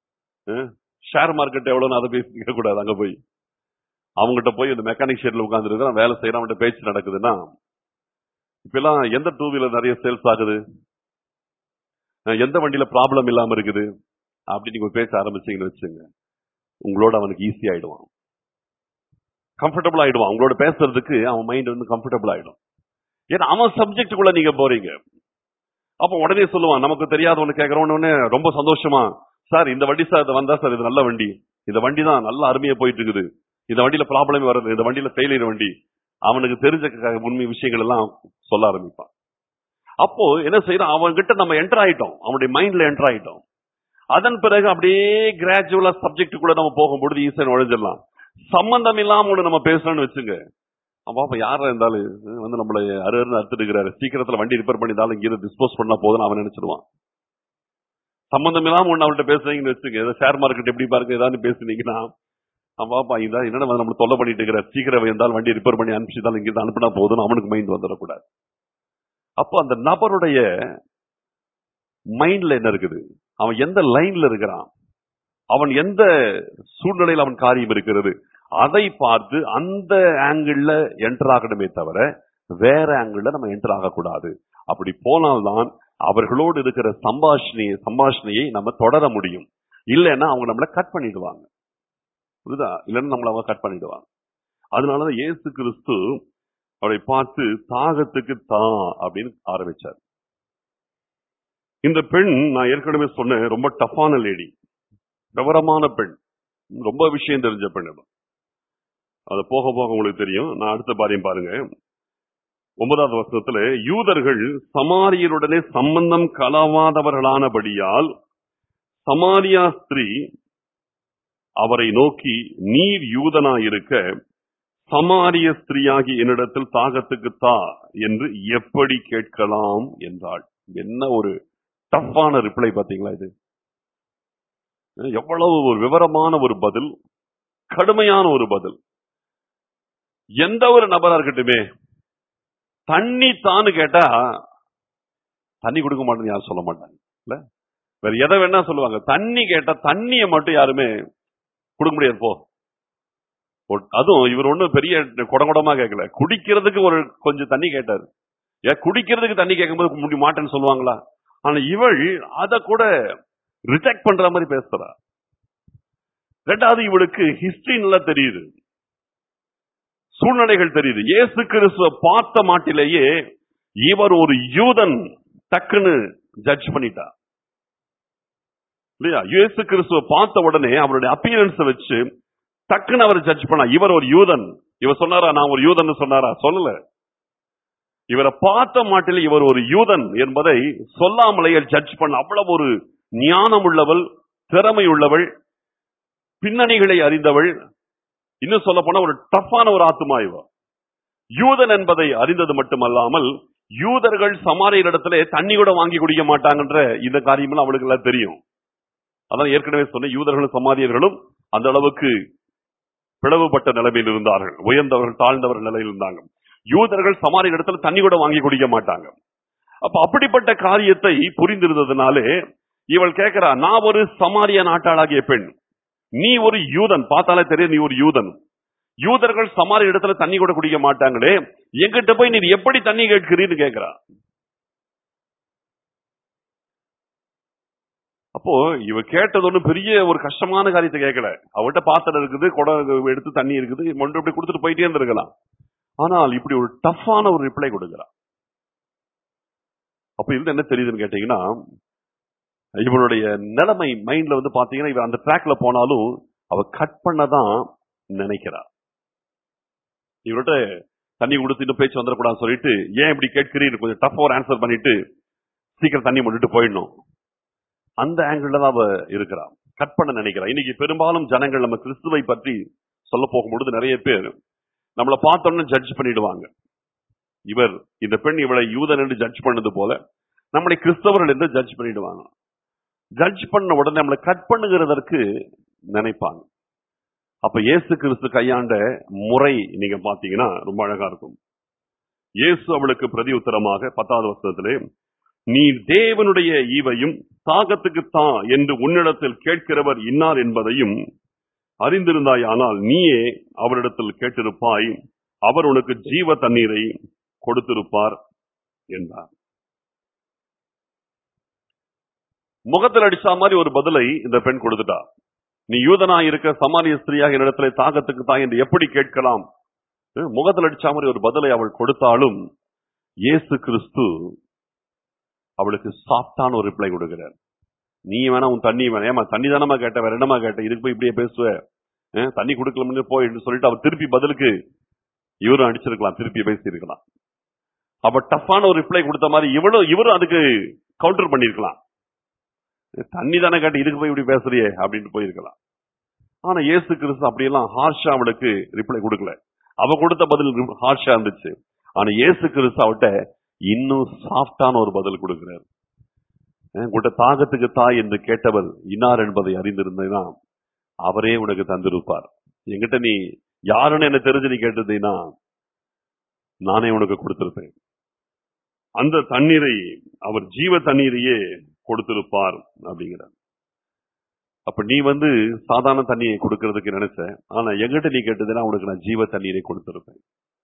ஷேர் மார்க்கெட் எவ்வளவுன்னு அதை பேசி கேட்க கூடாது அங்க போய் அவங்ககிட்ட போய் இந்த மெக்கானிக் ஷெட்ல உட்காந்துருக்கான் வேலை செய்யறான் அவன்கிட்ட பேச்சு நடக்குதுன்னா இப்ப எல்லாம் எந்த டூ வீலர் நிறைய சேல்ஸ் ஆகுது அஹ் எந்த வண்டியில ப்ராப்ளம் இல்லாம இருக்குது அப்படி நீங்க ஒரு பேச ஆரம்பிச்சீங்கன்னு வச்சுங்க உங்களோட அவனுக்கு ஈஸி ஆயிடுவான் கம்ஃபர்டபுள் ஆயிடுவான் உங்களோட பேசுறதுக்கு அவன் மைண்ட் வந்து கம்ஃபர்டபுள் ஆயிடும் ஏன்னா அவன் சப்ஜெக்டுக்குள்ள நீங்க போறீங்க அப்ப உடனே சொல்லுவான் நமக்கு தெரியாத ஒண்ணு கேட்கறோம் உடனே ரொம்ப சந்தோஷமா சார் இந்த வண்டி சார் இது வந்தா சார் இது நல்ல வண்டி இந்த வண்டி தான் நல்ல அருமையா போயிட்டு இருக்குது இந்த வண்டியில ப்ராப்ளமே வருது இந்த வண்டியில ஃபெயிலியர் வண்டி அவனுக்கு தெரிஞ்ச க- உண்மை விஷயங்கள் எல்லாம் சொல்ல ஆரம்பிப்பான் அப்போ என்ன செய்யறோம் அவன் கிட்ட நம்ம என்டர் ஆயிட்டோம் அவனுடைய மைண்ட்ல என்டர் ஆயிட்டோம் அதன் பிறகு அப்படியே கிராஜுவலா சப்ஜெக்டுக்குள்ள நம்ம போகும்பொழுது ஈஸியா நுழைஞ்சிடலாம் சம்பந்தம் இல்லாம ஒண்ணு நம்ம பேசணும்னு வச்சுங்க அப்ப அப்ப யாரா இருந்தாலும் அஹ் வந்து நம்மள அருன்னு அறுத்துடுக்கிறாரு சீக்கிரத்துல வண்டி ரிப்பேர் பண்ணிட்டாலும் இங்க டிஸ்போஸ் பண்ணா போதும்னு அவன் நினைச்சிடுவான் சம்பந்தம் இல்லாம ஒண்ணு அவன்கிட்ட பேசுறீங்கன்னு வச்சுங்க ஏதோ ஷேர் மார்க்கெட் எப்படி பாருங்க ஏதாவது பேசுனீங்கன்னா அவன் பாப்பா இதான் என்னடா வந்து நம்மள தொல்லை பண்ணிட்டு இருக்கிற சீக்கிரம் இருந்தாலும் வண்டி ரிப்பேர் பண்ணி அனுப்பிச்சுதாலும் இங்க இருந்து அனுப்பினா போதும்னு அவனுக்கு மைண்ட் வந்துடக்கூடாது அப்போ அந்த நபருடைய மைண்ட்ல என்ன இருக்குது அவன் எந்த லைன்ல இருக்கிறான் அவன் எந்த சூழ்நிலையில் அவன் காரியம் இருக்கிறது அதை பார்த்து அந்த ஆங்கிள் என்டர் ஆகணுமே தவிர வேற ஆங்கிள் நம்ம என்டர் ஆகக்கூடாது அப்படி போனால்தான் அவர்களோடு இருக்கிற சம்பாஷணையை சம்பாஷணையை நம்ம தொடர முடியும் இல்லைன்னா அவங்க நம்மள கட் பண்ணிடுவாங்க புரியுதா இல்லைன்னா நம்மள அவங்க கட் பண்ணிடுவாங்க அதனாலதான் இயேசு கிறிஸ்து அவரை பார்த்து தாகத்துக்கு தா அப்படின்னு ஆரம்பிச்சார் இந்த பெண் நான் ஏற்கனவே சொன்னேன் ரொம்ப டஃப்பான லேடி விவரமான பெண் ரொம்ப விஷயம் தெரிஞ்ச பெண் அது அது போக போக உங்களுக்கு தெரியும் நான் அடுத்த பாரியம் பாருங்க ஒன்பதாவது வருஷத்துல யூதர்கள் சமாரியருடனே சம்பந்தம் கலவாதவர்களானபடியால் சமாரியா ஸ்திரீ அவரை நோக்கி நீர் யூதனாயிருக்க சமாரிய ஸ்திரீயாகி என்னிடத்தில் தாகத்துக்கு தா என்று எப்படி கேட்கலாம் என்றாள் என்ன ஒரு டஃப்பான ரிப்ளை பாத்தீங்களா இது எவ்வளவு ஒரு விவரமான ஒரு பதில் கடுமையான ஒரு பதில் எந்த ஒரு நபரா இருக்கட்டுமே தண்ணி தான்னு கேட்டா தண்ணி கொடுக்க மாட்டேன்னு யாரும் சொல்ல மாட்டாங்க இல்ல வேற எதை வேணா சொல்லுவாங்க தண்ணி கேட்டா தண்ணியை மட்டும் யாருமே கொடுக்க முடியாது போ ஒ- அதுவும் இவர் ஒண்ணும் பெரிய குடங்குடமா கேட்கல குடிக்கிறதுக்கு ஒரு கொஞ்சம் தண்ணி கேட்டாரு ஏன் குடிக்கிறதுக்கு தண்ணி கேட்கும்போது முடி மாட்டேன்னு சொல்லுவாங்களா ஆனா இவள் அத கூட ரிஜெக்ட் பண்ற மாதிரி பேசுறா ரெண்டாவது இவளுக்கு ஹிஸ்டரி நல்லா தெரியுது சூழ்நிலைகள் தெரியுது இயேசு கிறிஸ்துவ பார்த்த மாட்டிலேயே இவர் ஒரு யூதன் டக்குன்னு ஜட்ஜ் பண்ணிட்டா இல்லையா இயேசு கிறிஸ்துவ பார்த்த உடனே அவருடைய அப்பியரன்ஸ் வச்சு டக்குன்னு அவர் ஜட்ஜ் பண்ணா இவர் ஒரு யூதன் இவர் சொன்னாரா நான் ஒரு யூதன் சொன்னாரா சொல்லல இவரை பார்த்த மாட்டில் இவர் ஒரு யூதன் என்பதை சொல்லாமலேயே ஜட்ஜ் பண்ண அவ்வளவு ஒரு ஞானம் உள்ளவள் திறமை உள்ளவள் பின்னணிகளை அறிந்தவள் இன்னும் சொல்ல போனா ஒரு டஃப்பான ஒரு ஆத்துமா இவ யூதன் என்பதை அறிந்தது மட்டுமல்லாமல் யூதர்கள் சமாரிய இடத்துல தண்ணி கூட வாங்கி குடிக்க மாட்டாங்கன்ற இந்த காரியமெல்லாம் அவளுக்கு எல்லாம் தெரியும் அதான் ஏற்கனவே சொன்ன யூதர்களும் சமாரியர்களும் அந்த அளவுக்கு பிளவுபட்ட நிலைமையில் இருந்தார்கள் உயர்ந்தவர்கள் தாழ்ந்தவர்கள் நிலையில் இருந்தாங்க யூதர்கள் சமாரிய இடத்துல தண்ணி கூட வாங்கி குடிக்க மாட்டாங்க அப்ப அப்படிப்பட்ட காரியத்தை புரிந்திருந்ததுனாலே இவள் கேட்கிறா நான் ஒரு சமாரிய நாட்டாளாகிய பெண் நீ ஒரு யூதன் பார்த்தாலே தெரியும் நீ ஒரு யூதன் யூதர்கள் சமாரிய இடத்துல தண்ணி கூட குடிக்க மாட்டாங்களே எங்கிட்ட போய் நீர் எப்படி தண்ணி கேட்கிறீன்னு கேட்கிறா அப்போ இவ கேட்டது ஒண்ணு பெரிய ஒரு கஷ்டமான காரியத்தை கேட்கல அவட்ட பாத்திரம் இருக்குது குடம் எடுத்து தண்ணி இருக்குது மொண்டு இப்படி கொடுத்துட்டு போயிட்டே இருந்திருக்கலாம் ஆனால் இப்படி ஒரு டஃப்பான ஒரு ரிப்ளை கொடுக்கிறா அப்ப இது என்ன தெரியுதுன்னு கேட்டீங்கன்னா இவளுடைய நிலைமை மைண்ட்ல வந்து பாத்தீங்கன்னா இவ அந்த ட்ராக்ல போனாலும் அவ கட் பண்ணதான் நினைக்கிறா இவர்கிட்ட தண்ணி கொடுத்து இன்னும் பேச்சு வந்துடக்கூடாதுன்னு சொல்லிட்டு ஏன் இப்படி கேட்கிறீன்னு கொஞ்சம் டஃப் ஒரு ஆன்சர் பண்ணிட்டு சீக்கிரம் தண்ணி மட்டுட்டு போயிடணும் அந்த ஆங்கிள் தான் அவ இருக்கிறா கட் பண்ண நினைக்கிறா இன்னைக்கு பெரும்பாலும் ஜனங்கள் நம்ம கிறிஸ்துவை பற்றி சொல்ல போகும்பொழுது நிறைய பேர் நம்மளை பார்த்தோன்னு ஜட்ஜ் பண்ணிடுவாங்க இவர் இந்த பெண் இவளை யூதன் என்று ஜட்ஜ் பண்ணது போல நம்மளை கிறிஸ்தவர்கள் என்று ஜட்ஜ் பண்ணிடுவாங்க ஜட்ஜ் பண்ண உடனே நம்மளை கட் பண்ணுகிறதற்கு நினைப்பாங்க அப்ப இயேசு கிறிஸ்து கையாண்ட முறை நீங்க பாத்தீங்கன்னா ரொம்ப அழகா இருக்கும் இயேசு அவளுக்கு பிரதி உத்தரமாக பத்தாவது வருஷத்திலே நீ தேவனுடைய ஈவையும் தாகத்துக்கு தா என்று உன்னிடத்தில் கேட்கிறவர் இன்னார் என்பதையும் அறிந்திருந்தாயானால் நீயே அவரிடத்தில் கேட்டிருப்பாய் அவர் உனக்கு ஜீவ தண்ணீரை கொடுத்திருப்பார் என்றார் முகத்தில் அடிச்சா மாதிரி ஒரு பதிலை இந்த பெண் கொடுத்துட்டா நீ யூதனா இருக்க சமாரிய ஸ்திரியாக என்னிடத்துல தாகத்துக்கு தான் என்று எப்படி கேட்கலாம் அஹ் முகத்தில் அடிச்சா மாதிரி ஒரு பதிலை அவள் கொடுத்தாலும் இயேசு கிறிஸ்து அவளுக்கு சாஃப்டான ஒரு ரிப்ளை கொடுக்கிறார் நீ வேணா உன் தண்ணி வேணா ஏமா தண்ணி தானமா கேட்ட வேற என்னமா கேட்ட இதுக்கு போய் இப்படியே பேசுவ அஹ் தண்ணி கொடுக்கலன்னு போயின்னு சொல்லிட்டு அவர் திருப்பி பதிலுக்கு இவரும் அடிச்சிருக்கலாம் திருப்பி பேசியிருக்கலாம் அப்ப டஃப்பான ஒரு ரிப்ளை கொடுத்த மாதிரி இவளும் இவரும் அதுக்கு கவுண்டர் பண்ணிருக்கலாம் தண்ணி தானே கேட்டு இதுக்கு போய் இப்படி பேசுறியே அப்படின்ட்டு போயிருக்கலாம் ஆனா இயேசு கிறிஸ்து அப்படியெல்லாம் ஹார்ஷா அவளுக்கு ரிப்ளை கொடுக்கல அவ கொடுத்த பதில் ஹார்ஷா இருந்துச்சு ஆனா இயேசு கிறிஸ்து அவட்ட இன்னும் சாஃப்டான ஒரு பதில் கொடுக்கிறார் உங்கள்கிட்ட தாகத்துக்கு தாய் என்று கேட்டவர் இன்னார் என்பதை அறிந்திருந்தேனா அவரே உனக்கு தந்திருப்பார் என்கிட்ட நீ யாருன்னு என்ன தெரிஞ்சு நீ கேட்டதுன்னா நானே உனக்கு கொடுத்திருப்பேன் அந்த தண்ணீரை அவர் ஜீவ தண்ணீரையே கொடுத்திருப்பார் அப்படிங்கிறார் அப்ப நீ வந்து சாதாரண தண்ணியை கொடுக்கறதுக்கு நினைச்ச ஆனா எங்கிட்ட நீ கேட்டதுன்னா உனக்கு நான் ஜீவ தண்ணீரை கொடுத்திருப்பேன்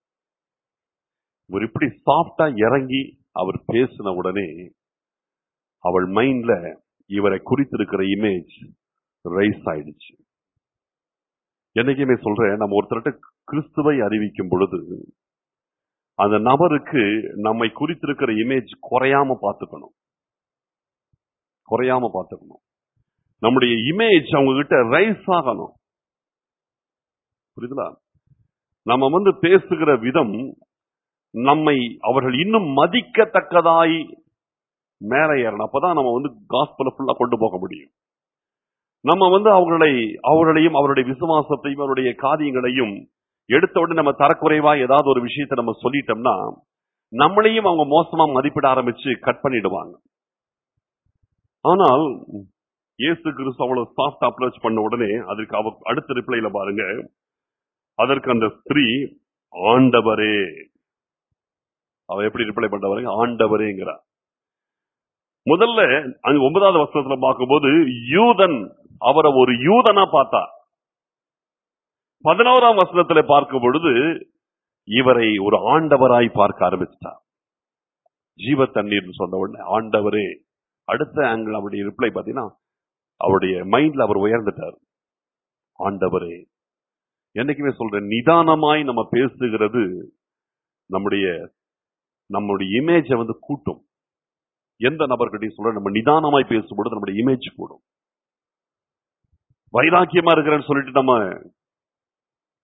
இவர் இப்படி சாஃப்டா இறங்கி அவர் பேசின உடனே அவள் மைண்ட்ல இவரை குறித்திருக்கிற இமேஜ் ரைஸ் ஆயிடுச்சு என்னைக்குமே சொல்றேன் நம்ம ஒருத்தர்கிட்ட கிறிஸ்துவை அறிவிக்கும் பொழுது அந்த நபருக்கு நம்மை குறித்திருக்கிற இமேஜ் குறையாம பார்த்துக்கணும் குறையாம பார்த்துக்கணும் நம்முடைய இமேஜ் அவங்க கிட்ட ரைஸ் ஆகணும் புரியுதுல நம்ம வந்து பேசுகிற விதம் நம்மை அவர்கள் இன்னும் மதிக்கத்தக்கதாய் மேலே ஏறணும் அப்பதான் நம்ம வந்து காஸ்பல ஃபுல்லா கொண்டு போக முடியும் நம்ம வந்து அவர்களை அவர்களையும் அவருடைய விசுவாசத்தையும் அவருடைய காரியங்களையும் எடுத்த உடனே நம்ம தரக்குறைவா ஏதாவது ஒரு விஷயத்தை நம்ம சொல்லிட்டோம்னா நம்மளையும் அவங்க மோசமா மதிப்பிட ஆரம்பிச்சு கட் பண்ணிடுவாங்க ஆனால் இயேசு கிறிஸ்து அவ்வளவு சாஃப்ட் அப்ரோச் பண்ண உடனே அதற்கு அவ அடுத்த ரிப்ளைல பாருங்க அதற்கு அந்த ஸ்திரீ ஆண்டவரே அவ எப்படி ரிப்ளை பண்ற பாருங்க ஆண்டவரேங்கிறா முதல்ல அங்க ஒன்பதாவது வருஷத்துல பார்க்கும்போது யூதன் அவரை ஒரு யூதனா பார்த்தா பதினோராம் வசனத்துல பார்க்கும் பொழுது இவரை ஒரு ஆண்டவராய் பார்க்க ஆரம்பிச்சிட்டார் ஜீவ தண்ணீர் சொன்ன உடனே ஆண்டவரே அடுத்த ஆங்கிள் அவருடைய ரிப்ளை பாத்தீங்கன்னா அவருடைய மைண்ட்ல அவர் உயர்ந்துட்டார் ஆண்டவரே என்னைக்குமே சொல்றேன் நிதானமாய் நம்ம பேசுகிறது நம்முடைய நம்முடைய இமேஜை வந்து கூட்டும் எந்த நபர்கிட்டையும் சொல்ற நம்ம நிதானமாய் பேசும்பொழுது நம்முடைய இமேஜ் கூடும் வைராக்கியமா இருக்கிறேன்னு சொல்லிட்டு நம்ம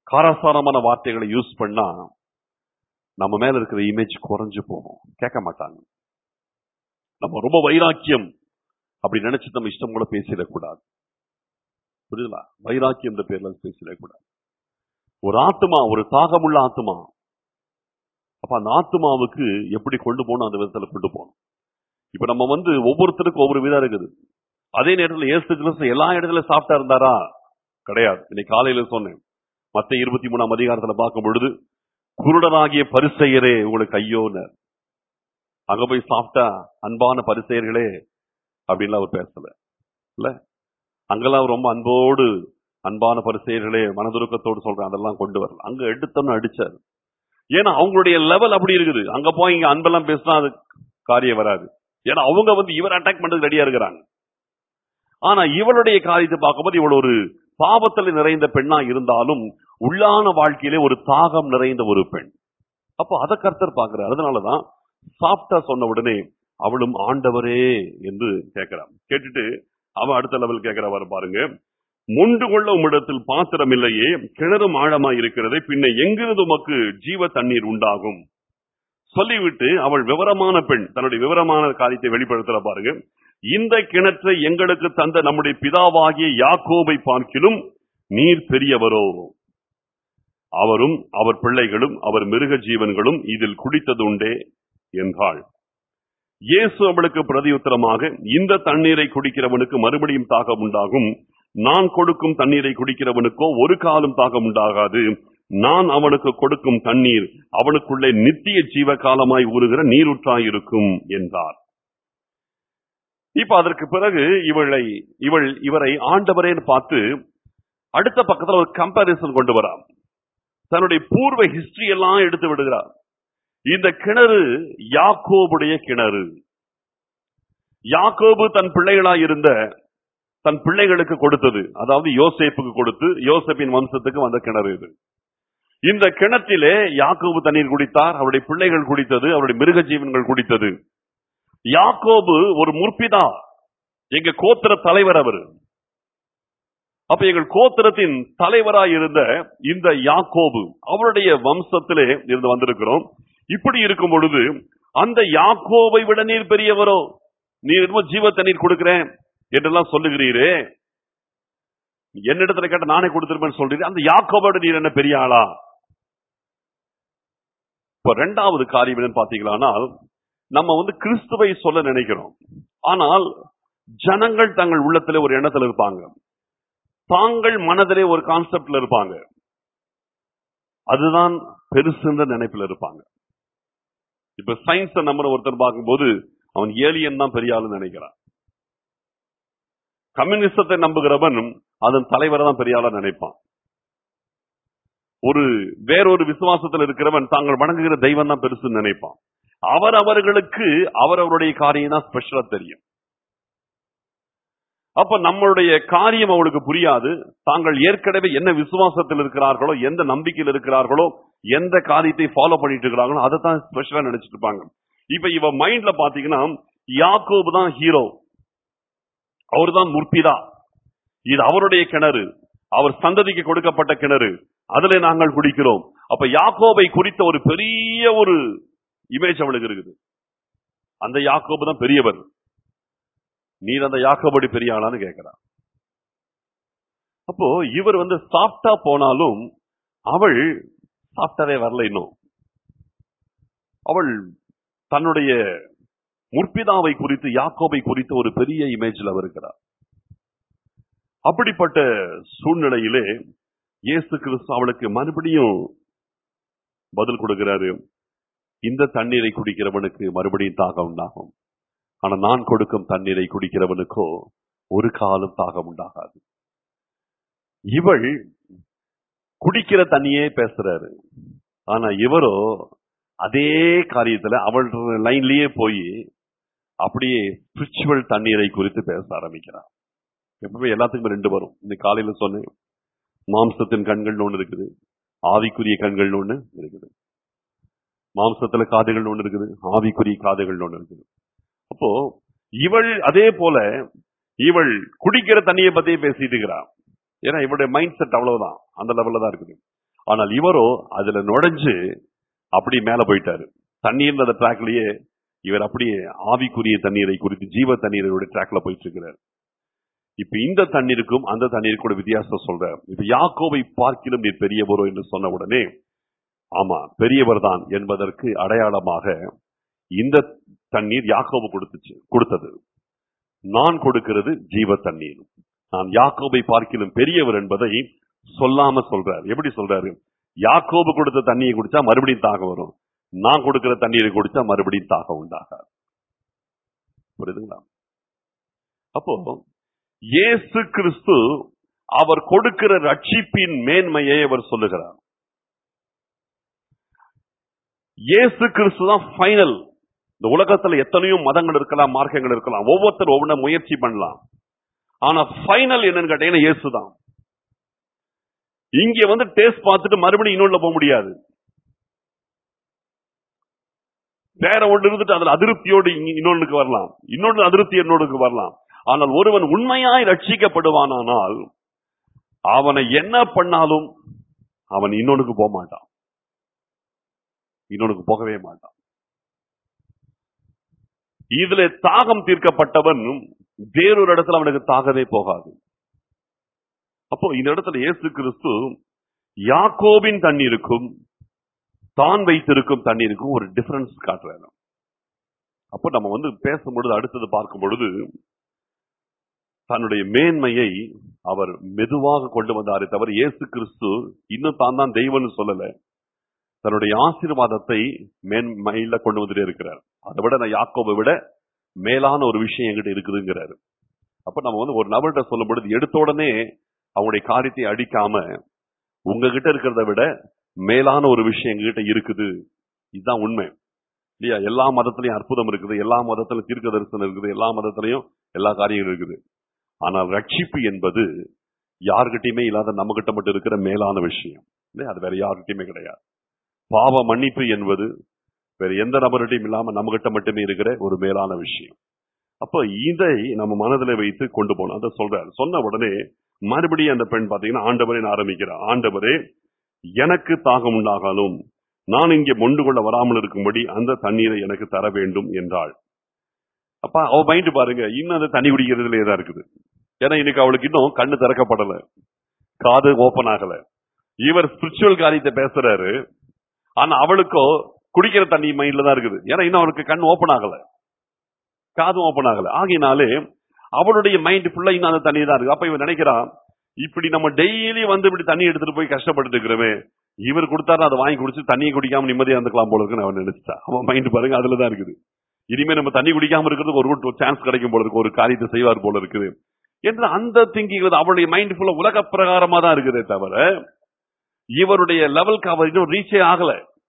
காரசாரமான வார்த்தைகளை யூஸ் பண்ணா நம்ம மேல இருக்கிற இமேஜ் குறைஞ்சு போகும் கேட்க மாட்டாங்க நம்ம ரொம்ப வைராக்கியம் அப்படி நினைச்சு நம்ம இஷ்டம் கூட பேசிடக்கூடாது புரியுதுங்களா வைராக்கியம் என்ற பேர்ல பேசிடக்கூடாது ஒரு ஆத்மா ஒரு தாகமுள்ள ஆத்மா அப்ப அந்த ஆத்மாவுக்கு எப்படி கொண்டு போகணும் அந்த விதத்துல கொண்டு போகணும் இப்ப நம்ம வந்து ஒவ்வொருத்தருக்கும் ஒவ்வொரு விதம் இருக்குது அதே நேரத்தில் இயேசு கிறிஸ்து எல்லா இடத்துல சாப்பிட்டா இருந்தாரா கிடையாது இன்னைக்கு காலையில சொன்னேன் மத்த இருபத்தி மூணாம் அதிகாரத்துல பார்க்கும் பொழுது குருடனாகிய பரிசெயரே உங்களுக்கு ஐயோன்னு அங்க போய் சாப்பிட்டா அன்பான பரிசெயர்களே அப்படின்லாம் அவர் பேசல இல்ல அங்கெல்லாம் அவர் ரொம்ப அன்போடு அன்பான பரிசெயர்களே மனதுருக்கத்தோடு சொல்றேன் அதெல்லாம் கொண்டு வரல அங்க எடுத்தோன்னு அடிச்சாரு ஏன்னா அவங்களுடைய லெவல் அப்படி இருக்குது அங்க போய் இங்க அன்பெல்லாம் பேசினா அது காரியம் வராது ஏன்னா அவங்க வந்து இவர் அட்டாக் பண்றதுக்கு ரெடியா இருக்கிறாங்க ஆனா இவளுடைய காரியத்தை பார்க்கும்போது இவள் ஒரு பாவத்தில் நிறைந்த பெண்ணா இருந்தாலும் உள்ளான வாழ்க்கையிலே ஒரு தாகம் நிறைந்த ஒரு பெண் அப்போ அதை கர்த்தர் பார்க்கிறார் அதனாலதான் சாப்பிட்டா சொன்ன உடனே அவளும் ஆண்டவரே என்று கேட்கிறான் கேட்டுட்டு அவன் அடுத்த லெவல் கேட்கிறவர் பாருங்க முண்டு கொள்ள உம்மிடத்தில் பாத்திரம் இல்லையே கிணறும் ஆழமா இருக்கிறதே பின்ன எங்கிருந்து உமக்கு ஜீவ தண்ணீர் உண்டாகும் சொல்லிவிட்டு அவள் விவரமான பெண் தன்னுடைய விவரமான காரியத்தை வெளிப்படுத்துற பாருங்க இந்த கிணற்றை எங்களுக்கு தந்த நம்முடைய பிதாவாகிய யாக்கோபை பார்க்கிலும் நீர் பெரியவரோ அவரும் அவர் பிள்ளைகளும் அவர் மிருக ஜீவன்களும் இதில் குடித்தது உண்டே என்றாள் இயேசு அவளுக்கு பிரதியுத்தரமாக இந்த தண்ணீரை குடிக்கிறவனுக்கு மறுபடியும் தாகம் உண்டாகும் நான் கொடுக்கும் தண்ணீரை குடிக்கிறவனுக்கோ ஒரு காலம் தாகம் உண்டாகாது நான் அவனுக்கு கொடுக்கும் தண்ணீர் அவனுக்குள்ளே நித்திய ஜீவ காலமாய் ஊறுகிற நீரூற்றாய் இருக்கும் என்றார் இப்ப அதற்கு பிறகு இவளை இவள் இவரை ஆண்டவரேன்னு பார்த்து அடுத்த பக்கத்துல ஒரு கம்பாரிசன் கொண்டு வரா தன்னுடைய பூர்வ ஹிஸ்டரி எல்லாம் எடுத்து விடுகிறார் இந்த கிணறு யாக்கோபுடைய கிணறு யாக்கோபு தன் பிள்ளைகளா இருந்த தன் பிள்ளைகளுக்கு கொடுத்தது அதாவது யோசேப்புக்கு கொடுத்து யோசேப்பின் வம்சத்துக்கு வந்த கிணறு இது இந்த கிணற்றிலே யாக்கோபு தண்ணீர் குடித்தார் அவருடைய பிள்ளைகள் குடித்தது அவருடைய மிருக ஜீவன்கள் குடித்தது யாக்கோபு ஒரு முற்பிதா எங்க கோத்திர தலைவர் அவர் அப்ப எங்கள் கோத்திரத்தின் தலைவராய் இருந்த இந்த யாக்கோபு அவருடைய வம்சத்திலே இருந்து வந்திருக்கிறோம் இப்படி இருக்கும் பொழுது அந்த யாக்கோபை விட நீர் பெரியவரோ நீர் என்னமோ ஜீவ தண்ணீர் கொடுக்கிறேன் என்றெல்லாம் சொல்லுகிறீரே என்னிடத்துல கேட்ட நானே கொடுத்திருப்பேன்னு சொல்றீங்க அந்த யாக்கோபோட நீர் என்ன பெரிய ஆளா இப்ப ரெண்டாவது காரியம் என்னன்னு பாத்தீங்களானால் நம்ம வந்து கிறிஸ்துவை சொல்ல நினைக்கிறோம் ஆனால் ஜனங்கள் தங்கள் உள்ளத்திலே ஒரு எண்ணத்துல இருப்பாங்க தாங்கள் மனதிலே ஒரு கான்செப்ட்ல இருப்பாங்க அதுதான் பெருசுன்ற நினைப்புல இருப்பாங்க இப்ப சயின்ஸ நம்புற ஒருத்தர் பார்க்கும்போது அவன் ஏலியன் தான் பெரிய ஆளுன்னு நினைக்கிறான் கம்யூனிசத்தை நம்புகிறவன் அதன் தலைவரை தான் பெரிய ஆளா நினைப்பான் ஒரு வேறொரு விசுவாசத்தில் இருக்கிறவன் தாங்கள் வணங்குகிற தெய்வம் தான் பெருசுன்னு நினைப்பான் அவர் அவர்களுக்கு அவரவருடைய காரியம் தான் ஸ்பெஷலா தெரியும் அப்ப நம்மளுடைய காரியம் அவளுக்கு புரியாது தாங்கள் ஏற்கனவே என்ன விசுவாசத்தில் இருக்கிறார்களோ எந்த நம்பிக்கையில் இருக்கிறார்களோ எந்த காரியத்தை ஃபாலோ பண்ணிட்டு இருக்கிறாங்களோ அதை தான் ஸ்பெஷலா நினைச்சிட்டு இருப்பாங்க இப்ப இவ மைண்ட்ல பாத்தீங்கன்னா யாக்கோபு தான் ஹீரோ அவர் தான் முற்பிதா இது அவருடைய கிணறு அவர் சந்ததிக்கு கொடுக்கப்பட்ட கிணறு அதுல நாங்கள் குடிக்கிறோம் அப்ப யாக்கோபை குறித்த ஒரு பெரிய ஒரு இமேஜ் அவளுக்கு இருக்குது அந்த யாக்கோபு தான் பெரியவர் நீர் அந்த யாக்கோபடி பெரிய ஆளான்னு கேட்கிறார் அப்போ இவர் வந்து சாப்பிட்டா போனாலும் அவள் சாப்பிட்டதே வரல இன்னும் அவள் தன்னுடைய முற்பிதாவை குறித்து யாக்கோபை குறித்து ஒரு பெரிய இமேஜ்ல இருக்கிறார் அப்படிப்பட்ட சூழ்நிலையிலே இயேசு கிறிஸ்து அவளுக்கு மறுபடியும் பதில் கொடுக்கிறாரு இந்த தண்ணீரை குடிக்கிறவனுக்கு மறுபடியும் தாகம் உண்டாகும் ஆனா நான் கொடுக்கும் தண்ணீரை குடிக்கிறவனுக்கோ ஒரு காலம் தாகம் உண்டாகாது இவள் குடிக்கிற தண்ணியே பேசுறாரு ஆனா இவரோ அதே காரியத்துல அவள் லைன்லயே போய் அப்படியே ஸ்பிரிச்சுவல் தண்ணீரை குறித்து பேச ஆரம்பிக்கிறார் எப்பவுமே எல்லாத்துக்குமே ரெண்டு வரும் இந்த காலையில சொன்னேன் மாம்சத்தின் கண்கள்னு ஒண்ணு இருக்குது ஆவிக்குரிய கண்கள்னு ஒண்ணு இருக்குது மாம்சத்துல காதுகள் ஒண்ணு இருக்குது ஆவிக்குரிய காதுகள் ஒண்ணு இருக்குது அப்போ இவள் அதே போல இவள் குடிக்கிற தண்ணியை பத்தியே பேசிட்டு இருக்கிறா ஏன்னா இவளுடைய மைண்ட் செட் அவ்வளவுதான் அந்த லெவல்ல தான் இருக்குது ஆனால் இவரோ அதுல நுழைஞ்சு அப்படி மேல போயிட்டாரு தண்ணீர் அந்த ட்ராக்லயே இவர் அப்படியே ஆவிக்குரிய தண்ணீரை குறித்து ஜீவ தண்ணீரோட ட்ராக்ல போயிட்டு இருக்கிறார் இப்ப இந்த தண்ணீருக்கும் அந்த தண்ணீருக்கும் கூட வித்தியாசம் சொல்றார் இப்ப யாக்கோவை பார்க்கிலும் நீர் பெரியவரோ என்று சொன்ன உடனே ஆமா பெரியவர் தான் என்பதற்கு அடையாளமாக இந்த தண்ணீர் யாக்கோபு கொடுத்துச்சு கொடுத்தது நான் கொடுக்கிறது ஜீவ தண்ணீர் நான் யாக்கோபை பார்க்கிலும் பெரியவர் என்பதை சொல்லாம சொல்றார் எப்படி சொல்றாரு யாக்கோபு கொடுத்த தண்ணியை குடிச்சா மறுபடியும் தாகம் வரும் நான் கொடுக்கிற தண்ணீரை குடிச்சா மறுபடியும் தாகம் உண்டாகாது புரியுதுங்களா அப்போ இயேசு கிறிஸ்து அவர் கொடுக்கிற ரட்சிப்பின் மேன்மையை அவர் சொல்லுகிறார் இயேசு கிறிஸ்து தான் ஃபைனல் இந்த உலகத்துல எத்தனையோ மதங்கள் இருக்கலாம் மார்க்கங்கள் இருக்கலாம் ஒவ்வொருத்தரும் ஒவ்வொன்றை முயற்சி பண்ணலாம் ஆனா ஃபைனல் என்னன்னு கேட்டீங்கன்னா இயேசு தான் இங்க வந்து டேஸ்ட் பார்த்துட்டு மறுபடியும் இன்னொன்னு போக முடியாது வேற ஒன்று இருந்துட்டு அதுல அதிருப்தியோடு இங்க இன்னொன்னுக்கு வரலாம் இன்னொன்று அதிருப்தி இன்னொன்னுக்கு வரலாம் ஆனால் ஒருவன் உண்மையாய் ரட்சிக்கப்படுவானானால் அவனை என்ன பண்ணாலும் அவன் இன்னொன்னுக்கு போக மாட்டான் இன்னொன்னுக்கு போகவே மாட்டான் இதுல தாகம் தீர்க்கப்பட்டவன் வேறொரு இடத்துல அவனுக்கு தாகவே போகாது அப்போ இந்த இடத்துல இயேசு கிறிஸ்து யாக்கோபின் தண்ணீருக்கும் தான் வைத்திருக்கும் தண்ணீருக்கும் ஒரு டிஃபரன்ஸ் காட்டுறாரு அப்போ நம்ம வந்து பேசும்பொழுது அடுத்தது பார்க்கும் பொழுது தன்னுடைய மேன்மையை அவர் மெதுவாக கொண்டு வந்தாரே தவிர இயேசு கிறிஸ்து இன்னும் தான் தான் தெய்வம்னு சொல்லல தன்னுடைய ஆசீர்வாதத்தை மேன்மையில கொண்டு வந்துட்டே இருக்கிறார் அதை விட நான் யாக்கோபை விட மேலான ஒரு விஷயம் என்கிட்ட இருக்குதுங்கிறாரு அப்ப நம்ம வந்து ஒரு நபர்கிட்ட சொல்லும் பொழுது எடுத்த உடனே அவங்களுடைய காரியத்தை அடிக்காம உங்ககிட்ட இருக்கிறத விட மேலான ஒரு விஷயம் எங்ககிட்ட இருக்குது இதுதான் உண்மை இல்லையா எல்லா மதத்திலையும் அற்புதம் இருக்குது எல்லா மதத்திலும் தீர்க்க தரிசனம் இருக்குது எல்லா மதத்திலையும் எல்லா காரியங்களும் இருக்குது ஆனால் ரட்சிப்பு என்பது யார்கிட்டயுமே இல்லாத நம்ம கிட்ட மட்டும் இருக்கிற மேலான விஷயம் இல்லையா அது வேற யார்கிட்டயுமே கிடையாது பாவ மன்னிப்பு என்பது வேற எந்த நபர்கிட்டையும் இல்லாம நம்ம கிட்ட மட்டுமே இருக்கிற ஒரு மேலான விஷயம் அப்ப இதை நம்ம மனதில் வைத்து கொண்டு போனோம் அதை சொல்றாரு சொன்ன உடனே மறுபடியும் அந்த பெண் பாத்தீங்கன்னா ஆண்டவரே ஆரம்பிக்கிறார் ஆண்டவரே எனக்கு தாகம் உண்டாகாலும் நான் இங்கே மொண்டு கொள்ள வராமல் இருக்கும்படி அந்த தண்ணீரை எனக்கு தர வேண்டும் என்றாள் அப்ப அவ மைண்ட் பாருங்க இன்னும் அந்த தண்ணி குடிக்கிறதுல தான் இருக்குது ஏன்னா இன்னைக்கு அவளுக்கு இன்னும் கண்ணு திறக்கப்படல காது ஓபன் ஆகல இவர் ஸ்பிரிச்சுவல் காரியத்தை பேசுறாரு ஆனா அவளுக்கோ குடிக்கிற தண்ணி மைண்ட்ல தான் இருக்குது ஏன்னா இன்னும் அவளுக்கு கண் ஓபன் ஆகல காது ஓபன் ஆகல ஆகினாலே அவளுடைய மைண்ட் ஃபுல்லா இன்னும் அந்த தண்ணி தான் இருக்கு அப்ப இவன் நினைக்கிறான் இப்படி நம்ம டெய்லி வந்து இப்படி தண்ணி எடுத்துட்டு போய் கஷ்டப்பட்டு இருக்கிறோமே இவர் கொடுத்தாரு அதை வாங்கி குடிச்சு தண்ணியை குடிக்காம நிம்மதியா இருந்துக்கலாம் போல இருக்குன்னு அவன் நினைச்சிட்டான் அவன் மைண்ட் பாருங்க அதுலதான் இருக்குது இனிமே நம்ம தண்ணி குடிக்காம இருக்கிறதுக்கு ஒரு சான்ஸ் கிடைக்கும் போல இருக்கு ஒரு காரியத்தை செய்வார் போல இருக்குது என்று அந்த திங்கிங் அவருடைய மைண்ட் ஃபுல்லா உலக பிரகாரமா தான் இருக்குதே தவிர இவருடைய லெவலுக்கு அவர் இன்னும் ரீச்சே ஆகல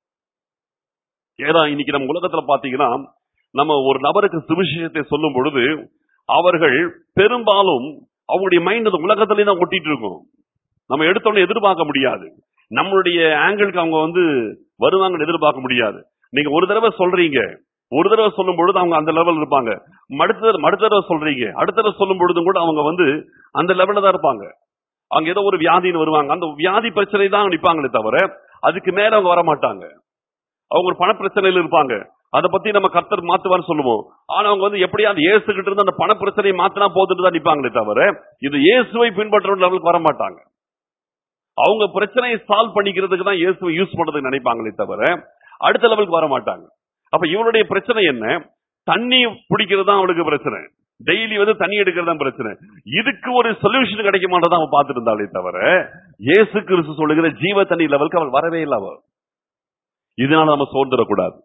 ஏன்னா இன்னைக்கு நம்ம உலகத்துல பாத்தீங்கன்னா நம்ம ஒரு நபருக்கு சுவிசேஷத்தை சொல்லும் பொழுது அவர்கள் பெரும்பாலும் அவங்களுடைய மைண்ட் அந்த உலகத்திலே தான் ஒட்டிட்டு இருக்கும் நம்ம எடுத்தோடனே எதிர்பார்க்க முடியாது நம்மளுடைய ஆங்கிளுக்கு அவங்க வந்து வருவாங்கன்னு எதிர்பார்க்க முடியாது நீங்க ஒரு தடவை சொல்றீங்க ஒரு தடவை சொல்லும் பொழுது அவங்க அந்த லெவல் இருப்பாங்க அடுத்த அடுத்த தடவை சொல்றீங்க அடுத்த தடவை சொல்லும் பொழுதும் கூட அவங்க வந்து அந்த லெவல்ல தான் இருப்பாங்க அவங்க ஏதோ ஒரு வியாதின்னு வருவாங்க அந்த வியாதி பிரச்சனை தான் நிப்பாங்களே தவிர அதுக்கு மேல அவங்க வர மாட்டாங்க அவங்க ஒரு பண பிரச்சனையில இருப்பாங்க அதை பத்தி நம்ம கர்த்தர் மாத்துவார்னு சொல்லுவோம் ஆனா அவங்க வந்து எப்படியாவது இயேசு கிட்ட இருந்து அந்த பண பிரச்சனையை மாத்தினா போதுட்டு தான் நிப்பாங்களே தவிர இது இயேசுவை பின்பற்ற லெவலுக்கு வர மாட்டாங்க அவங்க பிரச்சனையை சால்வ் பண்ணிக்கிறதுக்கு தான் இயேசுவை யூஸ் பண்றதுக்கு நினைப்பாங்களே தவிர அடுத்த லெவலுக்கு வர மாட்டாங்க அப்ப இவனுடைய பிரச்சனை என்ன தண்ணி பிடிக்கிறது தான் அவளுக்கு பிரச்சனை டெய்லி வந்து தண்ணி எடுக்கிறது தான் பிரச்சனை இதுக்கு ஒரு சொல்யூஷன் கிடைக்க மாட்டதான் அவன் பார்த்துட்டு இருந்தாலே தவிர இயேசு கிறிஸ்து சொல்லுகிற ஜீவ தண்ணி லெவலுக்கு அவள் வரவே இல்லை அவள் இதனால நம்ம சோர்ந்துடக்கூடாது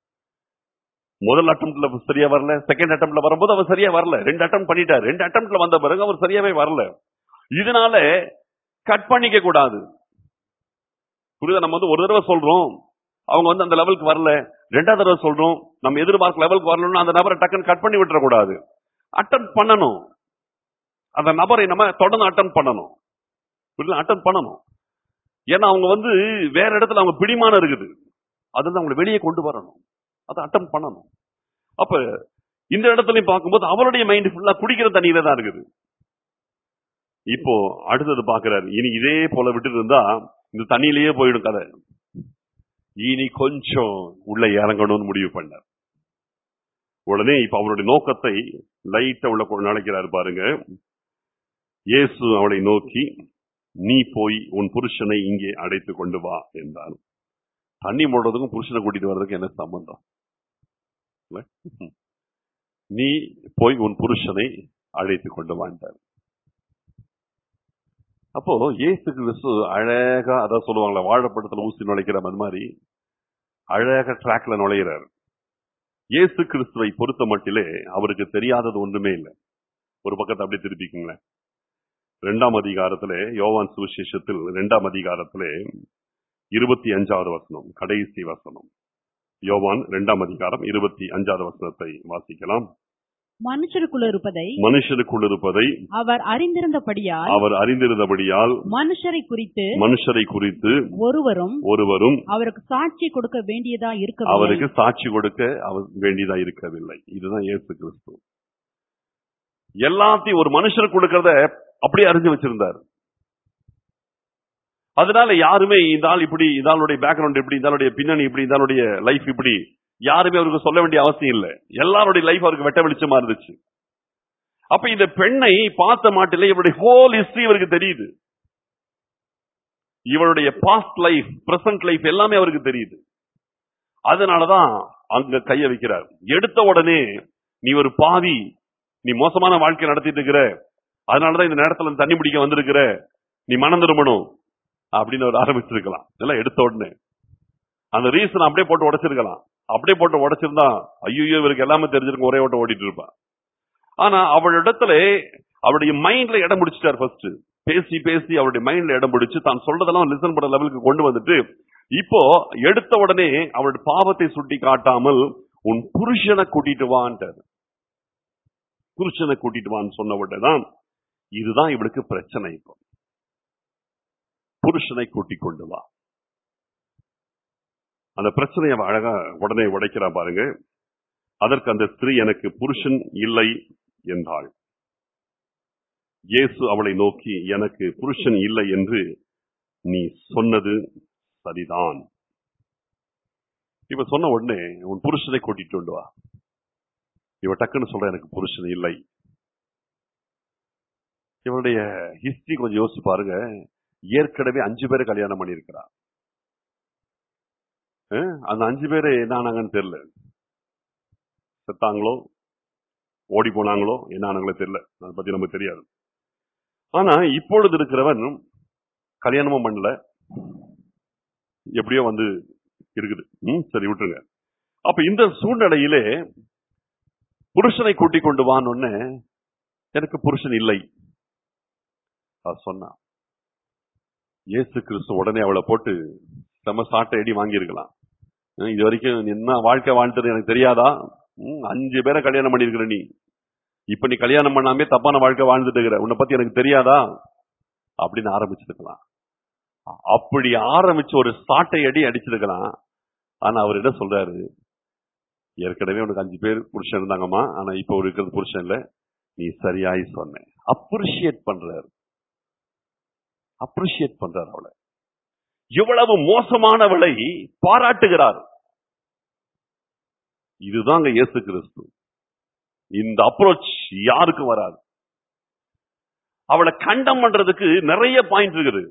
முதல் அட்டம்ப்ட்ல சரியா வரல செகண்ட் அட்டம்ப்ட்ல வரும்போது அவர் சரியா வரல ரெண்டு அட்டம் பண்ணிட்டாரு ரெண்டு அட்டம்ப்ட்ல வந்த பிறகு அவர் சரியாவே வரல இதனால கட் பண்ணிக்க கூடாது புரியுதா நம்ம வந்து ஒரு தடவை சொல்றோம் அவங்க வந்து அந்த லெவலுக்கு வரல ரெண்டாவது தடவை சொல்றோம் நம்ம எதிர்பார்க்க லெவலுக்கு வரணும்னு அந்த நபரை டக்குன்னு கட் பண்ணி விட்டுறக்கூடாது அட்டன் பண்ணணும் அந்த நபரை நம்ம தொடர்ந்து அட்டன் பண்ணணும் புரியுதா அட்டன் பண்ணணும் ஏன்னா அவங்க வந்து வேற இடத்துல அவங்க பிடிமானம் இருக்குது அதுல அவங்களை வெளியே கொண்டு வரணும் அதை அட்டம் பண்ணணும் அப்ப இந்த இடத்துலயும் பார்க்கும்போது அவருடைய மைண்ட் ஃபுல்லா குடிக்கிற தண்ணியில தான் இருக்குது இப்போ அடுத்தது பாக்குறாரு இனி இதே போல விட்டு இருந்தா இந்த தண்ணியிலேயே போயிடும் கதை இனி கொஞ்சம் உள்ள இறங்கணும்னு முடிவு பண்ணார் உடனே இப்ப அவருடைய நோக்கத்தை லைட்டா உள்ள கொண்டு நினைக்கிறாரு பாருங்க இயேசு அவளை நோக்கி நீ போய் உன் புருஷனை இங்கே அடைத்து கொண்டு வா என்றார் தண்ணி மூடுறதுக்கும் புருஷனை கூட்டிட்டு வர்றதுக்கும் என்ன சம்பந்தம் இல்ல? நீ போய் உன் புருஷனை அழைத்து கொண்டு வாண்டார் அப்போ இயேசு கிறிஸ்து அழகா அதான் சொல்லுவாங்களே வாழைப்படத்துல ஊசி நுழைக்கிற அது மாதிரி அழகா ட்ராக்ல நுழையிறார் இயேசு கிறிஸ்துவை பொறுத்த மட்டிலே அவருக்கு தெரியாதது ஒன்றுமே இல்லை ஒரு பக்கத்தை அப்படியே திருப்பிக்குங்களேன் இரண்டாம் அதிகாரத்திலே யோவான் சுவிசேஷத்தில் இரண்டாம் அதிகாரத்திலே இருபத்தி அஞ்சாவது வசனம் கடைசி வசனம் யோவான் இரண்டாம் அதிகாரம் இருபத்தி அஞ்சாவது வசனத்தை வாசிக்கலாம் மனுஷருக்குள்ள இருப்பதை மனுஷருக்குள் இருப்பதை அவர் அறிந்திருந்தபடியால் அவர் அறிந்திருந்தபடியால் மனுஷரை குறித்து மனுஷரை குறித்து ஒருவரும் ஒருவரும் அவருக்கு சாட்சி கொடுக்க வேண்டியதா இருக்கவில்லை அவருக்கு சாட்சி கொடுக்க அவர் வேண்டியதா இருக்கவில்லை இதுதான் இயேசு கிறிஸ்து எல்லாத்தையும் ஒரு மனுஷர் கொடுக்கறத அப்படியே அறிஞ்சு வச்சிருந்தார் அதனால யாருமே இந்த ஆள் இப்படி இந்த ஆளுடைய பேக்ரவுண்ட் இப்படி இந்த ஆளுடைய பின்னணி இப்படி இந்த ஆளுடைய லைஃப் இப்படி யாருமே அவருக்கு சொல்ல வேண்டிய அவசியம் இல்லை எல்லாருடைய லைஃப் அவருக்கு வெட்ட வெளிச்சமா இருந்துச்சு அப்ப இந்த பெண்ணை பார்த்த மாட்டிலே இவருடைய ஹோல் ஹிஸ்டரி இவருக்கு தெரியுது இவருடைய பாஸ்ட் லைஃப் பிரசன்ட் லைஃப் எல்லாமே அவருக்கு தெரியுது அதனாலதான் அங்க கைய வைக்கிறார் எடுத்த உடனே நீ ஒரு பாவி நீ மோசமான வாழ்க்கை நடத்திட்டு இருக்கிற அதனாலதான் இந்த நேரத்துல தண்ணி பிடிக்க வந்திருக்கிற நீ மனம் திரும்பணும் அப்படின்னு அவர் ஆரம்பிச்சிருக்கலாம் இதெல்லாம் எடுத்த உடனே அந்த ரீசன் அப்படியே போட்டு உடைச்சிருக்கலாம் அப்படியே போட்டு உடைச்சிருந்தா ஐயோ இவருக்கு எல்லாமே தெரிஞ்சிருக்கும் ஒரே ஓட்ட ஓடிட்டு இருப்பான் ஆனா அவளிடத்துல அவருடைய மைண்ட்ல இடம் பிடிச்சிட்டார் ஃபர்ஸ்ட் பேசி பேசி அவருடைய மைண்ட்ல இடம் பிடிச்சு தான் சொல்றதெல்லாம் லிசன் பண்ண லெவலுக்கு கொண்டு வந்துட்டு இப்போ எடுத்த உடனே அவருடைய பாவத்தை சுட்டி காட்டாமல் உன் புருஷனை கூட்டிட்டு வான்ட்டார் புருஷனை கூட்டிட்டு வான்னு சொன்ன உடனே தான் இதுதான் இவளுக்கு பிரச்சனை இப்போ புருஷனை கூட்டிக் கொண்டு வா அந்த பிரச்சனையை அவ அழகா உடனே உடைக்கிறா பாருங்க அதற்கு அந்த ஸ்திரீ எனக்கு புருஷன் இல்லை என்றாள் இயேசு அவளை நோக்கி எனக்கு புருஷன் இல்லை என்று நீ சொன்னது சரிதான் இப்ப சொன்ன உடனே உன் புருஷனை கூட்டிட்டு கொண்டு வா இவ டக்குன்னு சொல்ற எனக்கு புருஷன் இல்லை இவனுடைய ஹிஸ்டரி கொஞ்சம் யோசிச்சு பாருங்க ஏற்கனவே அஞ்சு பேரை கல்யாணம் பண்ணியிருக்கிறா அஹ், அந்த அஞ்சு பேரு என்ன ஆனாங்கன்னு தெரியல செத்தாங்களோ ஓடி போனாங்களோ என்ன ஆனாங்களோ தெரியல அதை பத்தி நமக்கு தெரியாது ஆனா இப்பொழுது இருக்கிறவன் கல்யாணமும் பண்ணல எப்படியோ வந்து இருக்குது ம், சரி விட்டுருங்க அப்ப இந்த சூழ்நிலையிலே புருஷனை கூட்டிக் கொண்டு வான்னு எனக்கு புருஷன் இல்லை அவ சொன்னா இயேசு கிறிஸ்து உடனே அவளை போட்டு செம சாட்டை அடி வாங்கியிருக்கலாம் ஹம், இது வரைக்கும் நீ என்ன வாழ்க்கை வாழ்ந்தது எனக்கு தெரியாதா ஹம், அஞ்சு பேரை கல்யாணம் பண்ணிருக்கிற நீ இப்ப நீ கல்யாணம் பண்ணாமே தப்பான வாழ்க்கை வாழ்ந்துட்டு இருக்கிற உன்னை பத்தி எனக்கு தெரியாதா அப்படின்னு ஆரம்பிச்சிருக்கலாம் அப்படி ஆரம்பிச்சு ஒரு சாட்டை அடி அடிச்சிருக்கலாம் ஆனா அவர் என்ன சொல்றாரு ஏற்கனவே உனக்கு அஞ்சு பேர் புருஷன் இருந்தாங்கம்மா ஆனா இப்ப ஒரு இருக்கிறது புருஷன் இல்ல நீ சரியாய் சொன்ன அப்ரிஷியேட் பண்றாரு அப்ரிஷியேட் பண்றாரு அவளை இவ்வளவு மோசமானவளை பாராட்டுகிறார் இதுதாங்க இயேசு கிறிஸ்து இந்த அப்ரோச் யாருக்கும் வராது அவளை கண்டம் பண்றதுக்கு நிறைய பாயிண்ட் இருக்குது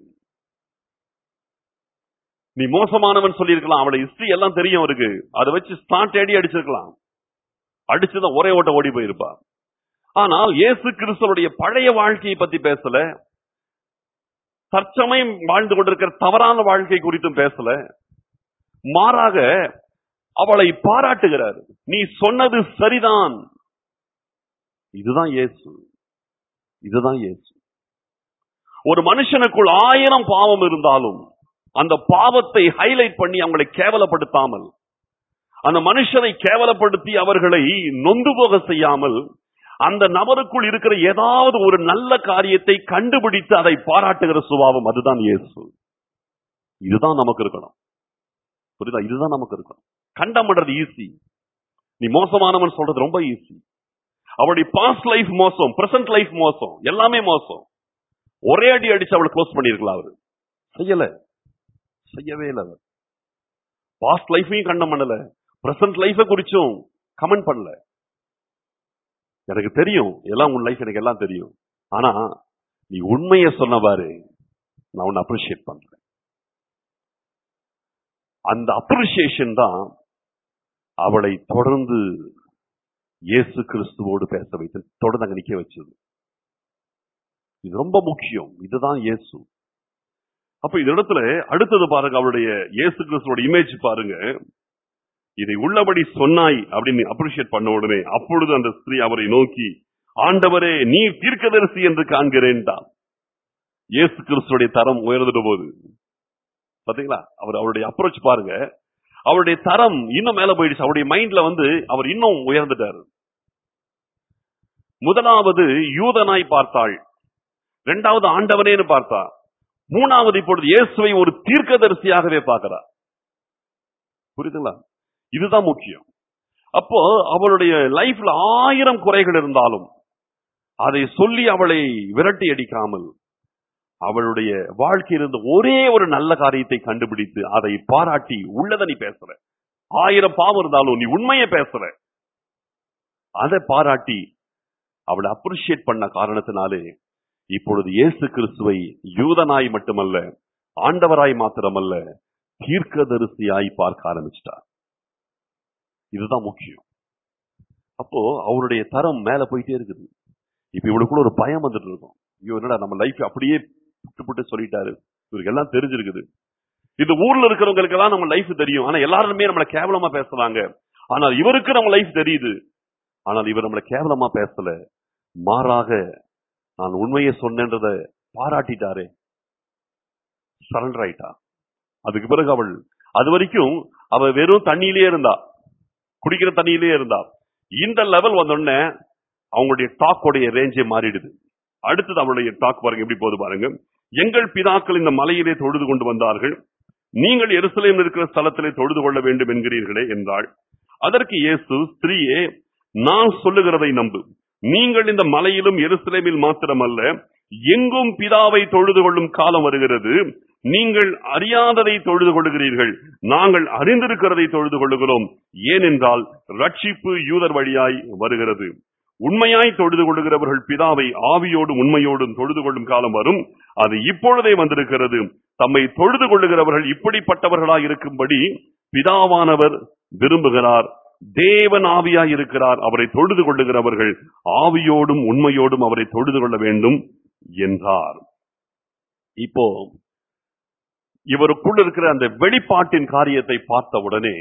நீ மோசமானவன் சொல்லியிருக்கலாம் அவளை ஹிஸ்டரி எல்லாம் தெரியும் அவருக்கு அதை வச்சு ஸ்டார்ட் அடி அடிச்சிருக்கலாம் அடிச்சுதான் ஒரே ஓட்ட ஓடி போயிருப்பா ஆனால் இயேசு கிறிஸ்துவனுடைய பழைய வாழ்க்கையை பத்தி பேசல தற்சமயம் வாழ்ந்து கொண்டிருக்கிற தவறான வாழ்க்கை குறித்தும் பேசல மாறாக அவளை பாராட்டுகிறார் நீ சொன்னது சரிதான் இதுதான் இயேசு இதுதான் இயேசு ஒரு மனுஷனுக்குள் ஆயிரம் பாவம் இருந்தாலும் அந்த பாவத்தை ஹைலைட் பண்ணி அவங்களை கேவலப்படுத்தாமல் அந்த மனுஷனை கேவலப்படுத்தி அவர்களை நொந்து போக செய்யாமல் அந்த நபருக்குள் இருக்கிற ஏதாவது ஒரு நல்ல காரியத்தை கண்டுபிடித்து அதை பாராட்டுகிற சுபாவம் அதுதான் இயேசு இதுதான் நமக்கு இருக்கணும் புரியுதா இதுதான் நமக்கு இருக்கணும் கண்டம் பண்றது ஈஸி நீ மோசமானவன் சொல்றது ரொம்ப ஈஸி அவளுடைய பாஸ்ட் லைஃப் மோசம் பிரசன்ட் லைஃப் மோசம் எல்லாமே மோசம் ஒரே அடி அடிச்சு அவளை க்ளோஸ் பண்ணிருக்கலாம் அவரு செய்யல செய்யவே இல்லை அவர் பாஸ்ட் லைஃபையும் கண்டம் பண்ணல பிரசன்ட் லைஃபை குறிச்சும் கமெண்ட் பண்ணல எனக்கு தெரியும் எல்லாம் உன் லைஃப் எனக்கு எல்லாம் தெரியும் ஆனா நீ உண்மையை சொன்ன பாரு நான் உன்னை அப்ரிஷியேட் பண்றேன் அந்த அப்ரிசியேஷன் தான் அவளை தொடர்ந்து இயேசு கிறிஸ்துவோடு பேச வைத்து தொடர்ந்து அங்க நிக்க வச்சது இது ரொம்ப முக்கியம் இதுதான் இயேசு அப்ப இந்த இடத்துல அடுத்தது பாருங்க அவருடைய இயேசு கிறிஸ்துவோட இமேஜ் பாருங்க இதை உள்ளபடி சொன்னாய் அப்படின்னு அப்ரிஷியேட் பண்ண உடனே அப்பொழுது அந்த ஸ்திரீ அவரை நோக்கி ஆண்டவரே நீ தீர்க்கதரிசி என்று காண்கிறேன்டான் இயேசு கிறிஸ்துடைய தரம் உயர்ந்துட்ட போது பாத்தீங்களா அவர் அவருடைய அப்ரோச் பாருங்க அவருடைய தரம் இன்னும் மேல போயிடுச்சு அவருடைய மைண்ட்ல வந்து அவர் இன்னும் உயர்ந்துட்டாரு முதலாவது யூதனாய் பார்த்தாள் இரண்டாவது ஆண்டவனேன்னு பார்த்தா மூணாவது இப்பொழுது இயேசுவை ஒரு தீர்க்கதரிசியாகவே பார்க்கிறார் புரியுதுங்களா இதுதான் முக்கியம் அப்போ அவளுடைய லைஃப்ல ஆயிரம் குறைகள் இருந்தாலும் அதை சொல்லி அவளை விரட்டி அடிக்காமல் அவளுடைய வாழ்க்கையில் இருந்த ஒரே ஒரு நல்ல காரியத்தை கண்டுபிடித்து அதை பாராட்டி உள்ளத நீ பேசுற ஆயிரம் பாவம் இருந்தாலும் நீ உண்மையை பேசுற அதை பாராட்டி அவளை அப்ரிஷியேட் பண்ண காரணத்தினாலே இப்பொழுது இயேசு கிறிஸ்துவை யூதனாய் மட்டுமல்ல ஆண்டவராய் மாத்திரமல்ல தீர்க்கதரிசியாய் பார்க்க ஆரம்பிச்சிட்டார் இதுதான் முக்கியம் அப்போ அவருடைய தரம் மேல போயிட்டே இருக்குது இப்ப இவளுக்குள்ள ஒரு பயம் வந்துட்டு இருக்கும் ஐயோ என்னடா நம்ம லைஃப் அப்படியே புட்டு புட்டு சொல்லிட்டாரு இவருக்கு எல்லாம் தெரிஞ்சிருக்குது இந்த ஊர்ல இருக்கிறவங்களுக்கு எல்லாம் நம்ம லைஃப் தெரியும் ஆனா எல்லாருமே நம்மள கேவலமா பேசுறாங்க ஆனால் இவருக்கு நம்ம லைஃப் தெரியுது ஆனால் இவர் நம்மள கேவலமா பேசல மாறாக நான் உண்மையை சொன்னேன்றத பாராட்டிட்டாரே சரண்டர் ஆயிட்டா அதுக்கு பிறகு அவள் அது வரைக்கும் அவ வெறும் தண்ணியிலே இருந்தா குடிக்கிற தண்ணியிலே இருந்தா இந்த லெவல் வந்தோடனே அவங்களுடைய டாக்கோடைய ரேஞ்சே மாறிடுது அடுத்தது அவளுடைய டாக் பாருங்க எப்படி போகுது பாருங்க எங்கள் பிதாக்கள் இந்த மலையிலே தொழுது கொண்டு வந்தார்கள் நீங்கள் எருசலேம் இருக்கிற ஸ்தலத்திலே தொழுது கொள்ள வேண்டும் என்கிறீர்களே என்றாள் அதற்கு இயேசு ஸ்திரீயே நான் சொல்லுகிறதை நம்பு நீங்கள் இந்த மலையிலும் எருசலேமில் மாத்திரமல்ல எங்கும் பிதாவை தொழுது கொள்ளும் காலம் வருகிறது நீங்கள் அறியாததை தொழுது கொள்ளுகிறீர்கள் நாங்கள் அறிந்திருக்கிறதை தொழுது கொள்ளுகிறோம் ஏனென்றால் ரட்சிப்பு யூதர் வழியாய் வருகிறது உண்மையாய் தொழுது கொள்ளுகிறவர்கள் பிதாவை ஆவியோடும் உண்மையோடும் தொழுது கொள்ளும் காலம் வரும் அது இப்பொழுதே வந்திருக்கிறது தம்மை தொழுது கொள்ளுகிறவர்கள் இப்படிப்பட்டவர்களாய் இருக்கும்படி பிதாவானவர் விரும்புகிறார் தேவன் ஆவியாய் இருக்கிறார் அவரை தொழுது கொள்ளுகிறவர்கள் ஆவியோடும் உண்மையோடும் அவரை தொழுது கொள்ள வேண்டும் என்றார் இப்போ இவருக்குள் இருக்கிற அந்த வெளிப்பாட்டின் காரியத்தை பார்த்த உடனே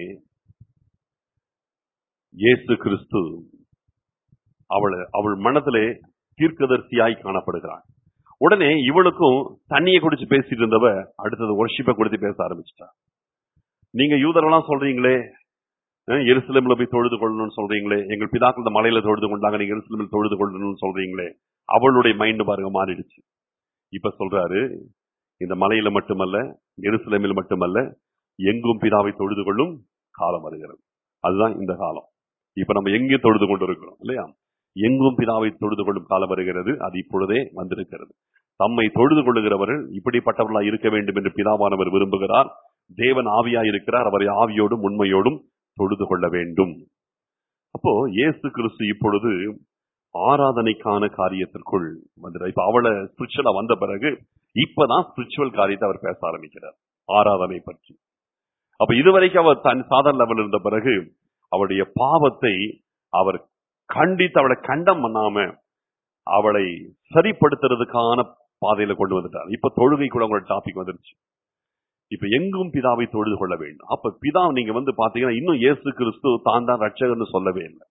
இயேசு கிறிஸ்து அவள் அவள் மனதிலே தீர்க்கதரிசியாய் காணப்படுகிறாள் உடனே இவளுக்கும் தண்ணியை குடிச்சு பேசிட்டு இருந்தவ அடுத்தது ஒர்ஷிப்பை கொடுத்து பேச ஆரம்பிச்சிட்டா நீங்க யூதரெல்லாம் சொல்றீங்களே அஹ், எருசலேம்ல போய் தொழுது கொள்ளணும்னு சொல்றீங்களே எங்கள் பிதாக்கள் இந்த மலையில தொழுது கொண்டாங்க நீங்க எருசலேமில் தொழுது கொள்ளணும்னு சொல்றீங்களே அவளுடைய மைண்ட் பாருங்க மாறிடுச்சு இப்ப சொல்றாரு இந்த மலையில மட்டுமல்ல எருசலேமில் மட்டுமல்ல எங்கும் பிதாவை தொழுது கொள்ளும் காலம் வருகிறது அதுதான் இந்த காலம் இப்ப நம்ம எங்கே தொழுது கொண்டு இருக்கிறோம் இல்லையா எங்கும் பிதாவை தொழுது கொள்ளும் காலம் வருகிறது அது இப்பொழுதே வந்திருக்கிறது தம்மை தொழுது கொள்ளுகிறவர்கள் இப்படிப்பட்டவர்களா இருக்க வேண்டும் என்று பிதாவானவர் விரும்புகிறார் தேவன் ஆவியா இருக்கிறார் அவரை ஆவியோடும் உண்மையோடும் தொழுது கொள்ள வேண்டும் அப்போ இயேசு கிறிஸ்து இப்பொழுது ஆராதனைக்கான காரியத்திற்குள் வந்துட்டார் இப்ப அவளை ஸ்பிரிச்சுவலா வந்த பிறகு இப்பதான் ஸ்பிரிச்சுவல் காரியத்தை அவர் பேச ஆரம்பிக்கிறார் ஆராதனை பற்றி அப்ப இதுவரைக்கும் அவர் தன் சாதாரண லெவல் இருந்த பிறகு அவருடைய பாவத்தை அவர் கண்டித்து அவளை கண்டம் பண்ணாம அவளை சரிப்படுத்துறதுக்கான பாதையில கொண்டு வந்துட்டார் இப்ப தொழுகை கூட உங்களோட டாபிக் வந்துருச்சு இப்ப எங்கும் பிதாவை தொழுது கொள்ள வேண்டும் அப்ப பிதா நீங்க வந்து பாத்தீங்கன்னா இன்னும் இயேசு கிறிஸ்து தான் தான் ரட்சகர்னு சொல்லவே இல்லை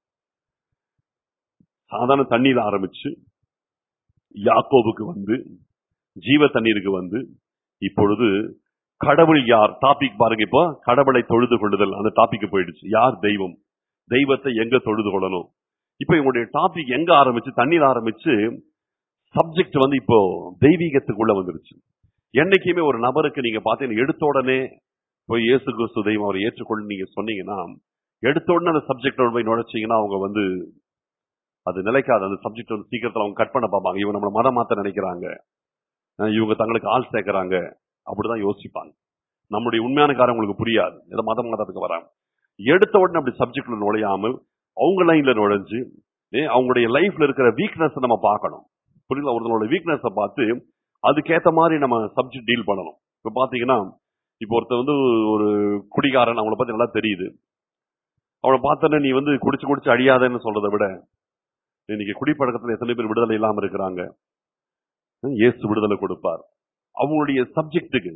சாதாரண தண்ணீர் ஆரம்பிச்சு யாக்கோபுக்கு வந்து ஜீவ தண்ணீருக்கு வந்து இப்பொழுது கடவுள் யார் டாபிக் பாருங்க இப்போ கடவுளை தொழுது கொள்ளுதல் அந்த டாபிக் போயிடுச்சு யார் தெய்வம் தெய்வத்தை எங்க தொழுது கொள்ளணும் இப்ப இவங்களுடைய டாபிக் எங்க ஆரம்பிச்சு தண்ணீர் ஆரம்பிச்சு சப்ஜெக்ட் வந்து இப்போ தெய்வீகத்துக்குள்ள வந்துருச்சு என்னைக்குமே ஒரு நபருக்கு நீங்க பாத்தீங்கன்னா எடுத்த உடனே போய் இயேசு கிறிஸ்து தெய்வம் அவரை ஏற்றுக்கொண்டு நீங்க சொன்னீங்கன்னா எடுத்த உடனே அந்த சப்ஜெக்டோட போய் நுழைச்சீங்கன்னா அவங்க வந்து அது நிலைக்காது அந்த சப்ஜெக்ட் வந்து சீக்கிரத்துல அவங்க கட் பண்ண பார்ப்பாங்க இவங்க நம்மள மதம் மாத்த நினைக்கிறாங்க அஹ் இவங்க தங்களுக்கு ஆள் சேர்க்கறாங்க அப்படிதான் யோசிப்பாங்க நம்முடைய உண்மையான காரம் உங்களுக்கு புரியாது ஏதோ மதம் மதத்துக்கு வராங்க எடுத்த உடனே அப்படி சப்ஜெக்ட்ல நுழையாமல் அவங்க லைன்ல நுழைஞ்சு ஏ, அவங்களுடைய லைஃப்ல இருக்கிற வீக்னஸ் நம்ம பார்க்கணும் புரியல ஒருத்தனோட வீக்னஸை பார்த்து அதுக்கேத்த மாதிரி நம்ம சப்ஜெக்ட் டீல் பண்ணணும் இப்ப பாத்தீங்கன்னா இப்போ ஒருத்தர் வந்து ஒரு குடிகாரன் அவங்கள பத்தி நல்லா தெரியுது அவனை பார்த்தோன்னே நீ வந்து குடிச்சு குடிச்சு அழியாதன்னு சொல்றதை விட இன்னைக்கு குடிப்பழக்கத்துல எத்தனை பேர் விடுதலை இல்லாம இருக்கிறாங்க இயேசு விடுதலை கொடுப்பார் அவங்களுடைய சப்ஜெக்ட்டுக்கு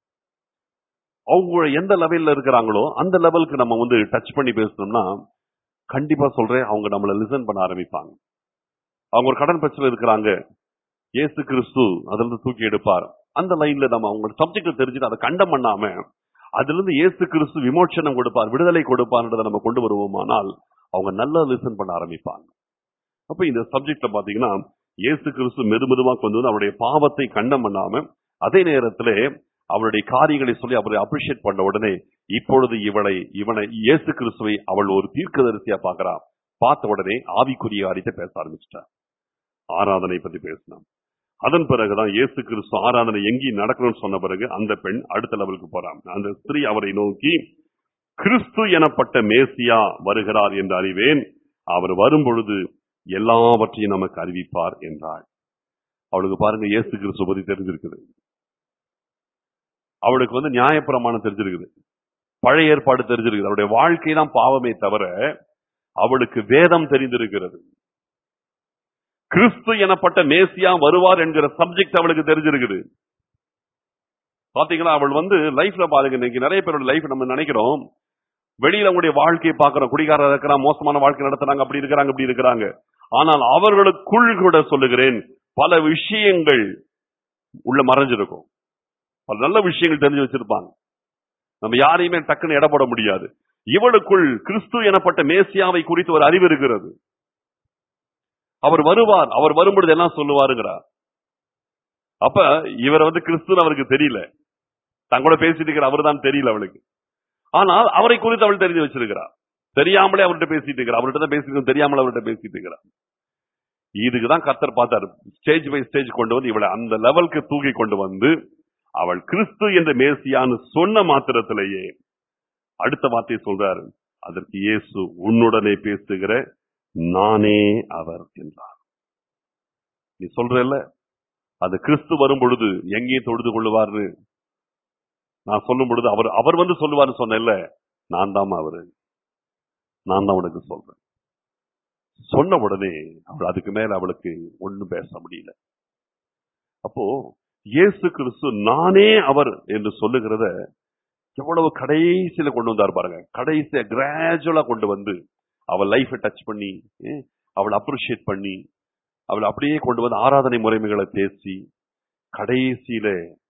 அவங்க எந்த லெவல்ல இருக்கிறாங்களோ அந்த லெவலுக்கு நம்ம வந்து டச் பண்ணி பேசணும்னா கண்டிப்பா சொல்றேன் அவங்க நம்மள லிசன் பண்ண ஆரம்பிப்பாங்க அவங்க ஒரு கடன் பிரச்சனை இருக்கிறாங்க இயேசு கிறிஸ்து அதுல இருந்து தூக்கி எடுப்பார் அந்த லைன்ல நம்ம அவங்க சப்ஜெக்ட் தெரிஞ்சுட்டு அதை கண்டம் பண்ணாம அதுல இருந்து இயேசு கிறிஸ்து விமோச்சனம் கொடுப்பார் விடுதலை கொடுப்பார்ன்றதை நம்ம கொண்டு வருவோமானால் அவங்க நல்லா லிசன் பண்ண ஆரம்பிப்பாங்க அப்ப இந்த சப்ஜெக்ட்ல பாத்தீங்கன்னா இயேசு கிறிஸ்து மெது மெதுவா கொண்டு வந்து அவருடைய பாவத்தை கண்டம் பண்ணாம அதே நேரத்திலே அவருடைய காரியங்களை சொல்லி அவரை அப்ரிஷியேட் பண்ண உடனே இப்பொழுது இவளை இவனை இயேசு கிறிஸ்துவை அவள் ஒரு தீர்க்கதரிசியா பார்க்கறா பார்த்த உடனே ஆவிக்குரிய காரியத்தை பேச ஆரம்பிச்சிட்டார் ஆராதனை பத்தி பேசினான் அதன் பிறகுதான் இயேசு கிறிஸ்து ஆராதனை எங்கேயும் நடக்கணும்னு சொன்ன பிறகு அந்த பெண் அடுத்த லெவலுக்கு போறான் அந்த ஸ்திரீ அவரை நோக்கி கிறிஸ்து எனப்பட்ட மேசியா வருகிறார் என்று அறிவேன் அவர் வரும் பொழுது எல்லாவற்றையும் நமக்கு அறிவிப்பார் என்றாள் அவளுக்கு பாருங்க இயேசு கிறிஸ்து பத்தி தெரிஞ்சிருக்குது அவளுக்கு வந்து நியாயப்பிரமாணம் தெரிஞ்சிருக்குது பழைய ஏற்பாடு தெரிஞ்சிருக்குது அவருடைய வாழ்க்கை தான் பாவமே தவிர அவளுக்கு வேதம் தெரிந்திருக்கிறது கிறிஸ்து எனப்பட்ட மேசியா வருவார் என்கிற சப்ஜெக்ட் அவளுக்கு தெரிஞ்சிருக்குது பாத்தீங்களா அவள் வந்து லைஃப்ல பாருங்க இன்னைக்கு நிறைய பேரோட லைஃப் நம்ம நினைக்கிறோம் வெளியில அவங்களுடைய வாழ்க்கையை பார்க்கிறோம் குடிகாரர் இருக்கிறான் மோசமான வாழ்க்கை நடத்துறாங்க அப்படி இருக்கிறாங்க இப்படி இருக்கிறாங்க ஆனால் அவர்களுக்குள் கூட சொல்லுகிறேன் பல விஷயங்கள் உள்ள மறைஞ்சிருக்கும் பல நல்ல விஷயங்கள் தெரிஞ்சு வச்சிருப்பாங்க நம்ம யாரையுமே டக்குன்னு எடை போட முடியாது இவளுக்குள் கிறிஸ்து எனப்பட்ட மேசியாவை குறித்து ஒரு அறிவு இருக்கிறது அவர் வருவார் அவர் வரும்பொழுது எல்லாம் சொல்லுவாருங்கிறார் அப்ப இவர் வந்து கிறிஸ்துன்னு அவருக்கு தெரியல தங்கூட பேசிட்டு இருக்கிற அவர் தான் தெரியல அவளுக்கு ஆனால் அவரை குறித்து அவள் தெரிஞ்சு வச்சிருக்கிறார் தெரியாமலே அவர்கிட்ட பேசிட்டு இருக்கிறார் அவர்கிட்ட தான் பேசிட்டு தெரியாமலே அவர்கிட்ட பேசிட்டு இருக்கிறார் இதுக்கு தான் கர்த்தர் பார்த்தாரு ஸ்டேஜ் பை ஸ்டேஜ் கொண்டு வந்து இவளை அந்த லெவலுக்கு தூக்கி கொண்டு வந்து அவள் கிறிஸ்து என்ற மேசியான்னு சொன்ன மாத்திரத்திலேயே அடுத்த வார்த்தையை சொல்றாரு அதற்கு இயேசு உன்னுடனே பேசுகிற நானே அவர் என்றார் நீ சொல்றல்ல அது கிறிஸ்து வரும் பொழுது எங்கேயும் தொழுது கொள்ளுவார்னு நான் சொல்லும் பொழுது அவர் அவர் வந்து சொல்லுவார்னு சொன்னேன்ல நான் தான் அவரு நான் தான் உனக்கு சொல்றேன் சொன்ன உடனே அவள் அதுக்கு மேல அவளுக்கு ஒண்ணும் பேச முடியல அப்போ இயேசு கிறிஸ்து நானே அவர் என்று சொல்லுகிறத எவ்வளவு கடைசியில கொண்டு வந்தார் பாருங்க கடைசியா கிராஜுவலா கொண்டு வந்து அவள் லைஃபை டச் பண்ணி ஏ, அவளை அப்ரிஷியேட் பண்ணி அவளை அப்படியே கொண்டு வந்து ஆராதனை முறைமைகளை பேசி கடைசியில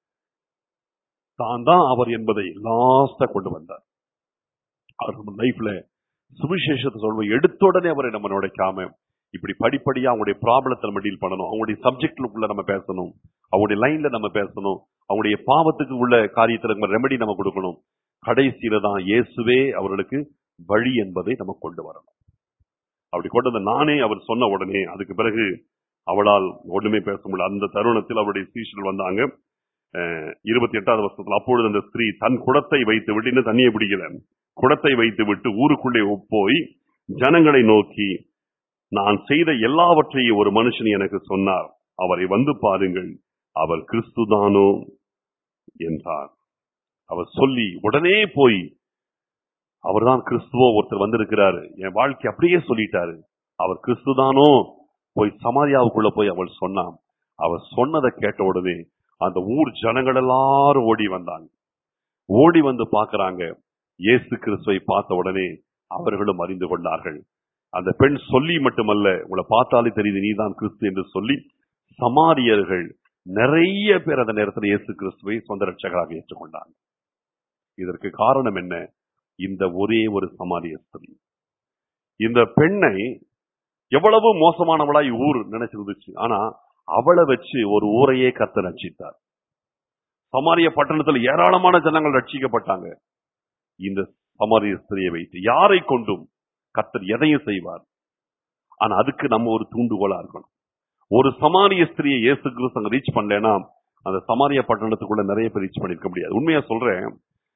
தான் தான் அவர் என்பதை லாஸ்டா கொண்டு வந்தார் அவர் நம்ம லைஃப்ல சுவிசேஷத்தை சொல்வோம் எடுத்த உடனே அவரை நம்ம நுழைக்காம இப்படி படிப்படியா அவங்களுடைய ப்ராப்ளத்தை நம்ம டீல் பண்ணணும் அவங்களுடைய சப்ஜெக்ட்லுக்குள்ள நம்ம பேசணும் அவங்களுடைய லைன்ல நம்ம பேசணும் அவங்களுடைய பாவத்துக்கு உள்ள காரியத்துல நம்ம ரெமெடி நம்ம கொடுக்கணும் கடைசியில தான் இயேசுவே அவர்களுக்கு வழி என்பதை நம்ம கொண்டு வரணும் அப்படி கொண்டு வந்து நானே அவர் சொன்ன உடனே அதுக்கு பிறகு அவளால் ஒண்ணுமே பேச முடியல அந்த தருணத்தில் அவருடைய சீஷர்கள் வந்தாங்க அஹ், இருபத்தி எட்டாவது வருஷத்துல அப்பொழுது அந்த ஸ்திரீ தன் குடத்தை வைத்து விட்டு இன்னும் தண்ணியை பிடிக்கல குடத்தை வைத்து விட்டு ஊருக்குள்ளே போய் ஜனங்களை நோக்கி நான் செய்த எல்லாவற்றையும் ஒரு மனுஷன் எனக்கு சொன்னார் அவரை வந்து பாருங்கள் அவர் கிறிஸ்துதானோ என்றார் அவர் சொல்லி உடனே போய் அவர்தான் கிறிஸ்துவோ ஒருத்தர் வந்திருக்கிறாரு என் வாழ்க்கை அப்படியே சொல்லிட்டாரு அவர் கிறிஸ்துதானோ போய் சமாரியாவுக்குள்ள போய் அவள் சொன்னான் அவர் சொன்னதை கேட்ட உடனே அந்த ஊர் ஜனங்கள் எல்லாரும் ஓடி வந்தாங்க ஓடி வந்து பார்க்கறாங்க இயேசு கிறிஸ்துவை பார்த்த உடனே அவர்களும் அறிந்து கொண்டார்கள் அந்த பெண் சொல்லி மட்டுமல்ல உங்களை பார்த்தாலே தெரியுது நீதான் கிறிஸ்து என்று சொல்லி சமாரியர்கள் நிறைய பேர் அந்த நேரத்தில் இயேசு கிறிஸ்துவை சொந்த ரட்சகராக ஏற்றுக்கொண்டாங்க இதற்கு காரணம் என்ன இந்த ஒரே ஒரு சமாரிய ஸ்திரீ இந்த பெண்ணை எவ்வளவு மோசமானவளாய் ஊர் நினைச்சிருந்துச்சு ஆனா அவளை வச்சு ஒரு ஊரையே கத்த ரட்சித்தார் சமாரிய பட்டணத்தில் ஏராளமான ஜனங்கள் ரட்சிக்கப்பட்டாங்க இந்த சமாரிய ஸ்திரியை வைத்து யாரை கொண்டும் கர்த்தர் எதையும் செய்வார் ஆனா அதுக்கு நம்ம ஒரு தூண்டுகோலா இருக்கணும் ஒரு சமாரிய ஸ்திரியை இயேசு கிறிஸ்து அங்க ரீச் பண்ணலனா அந்த சமாரிய பட்டணத்துக்குள்ள நிறைய பேர் ரீச் பண்ணிருக்க முடியாது உண்மையா சொல்றேன்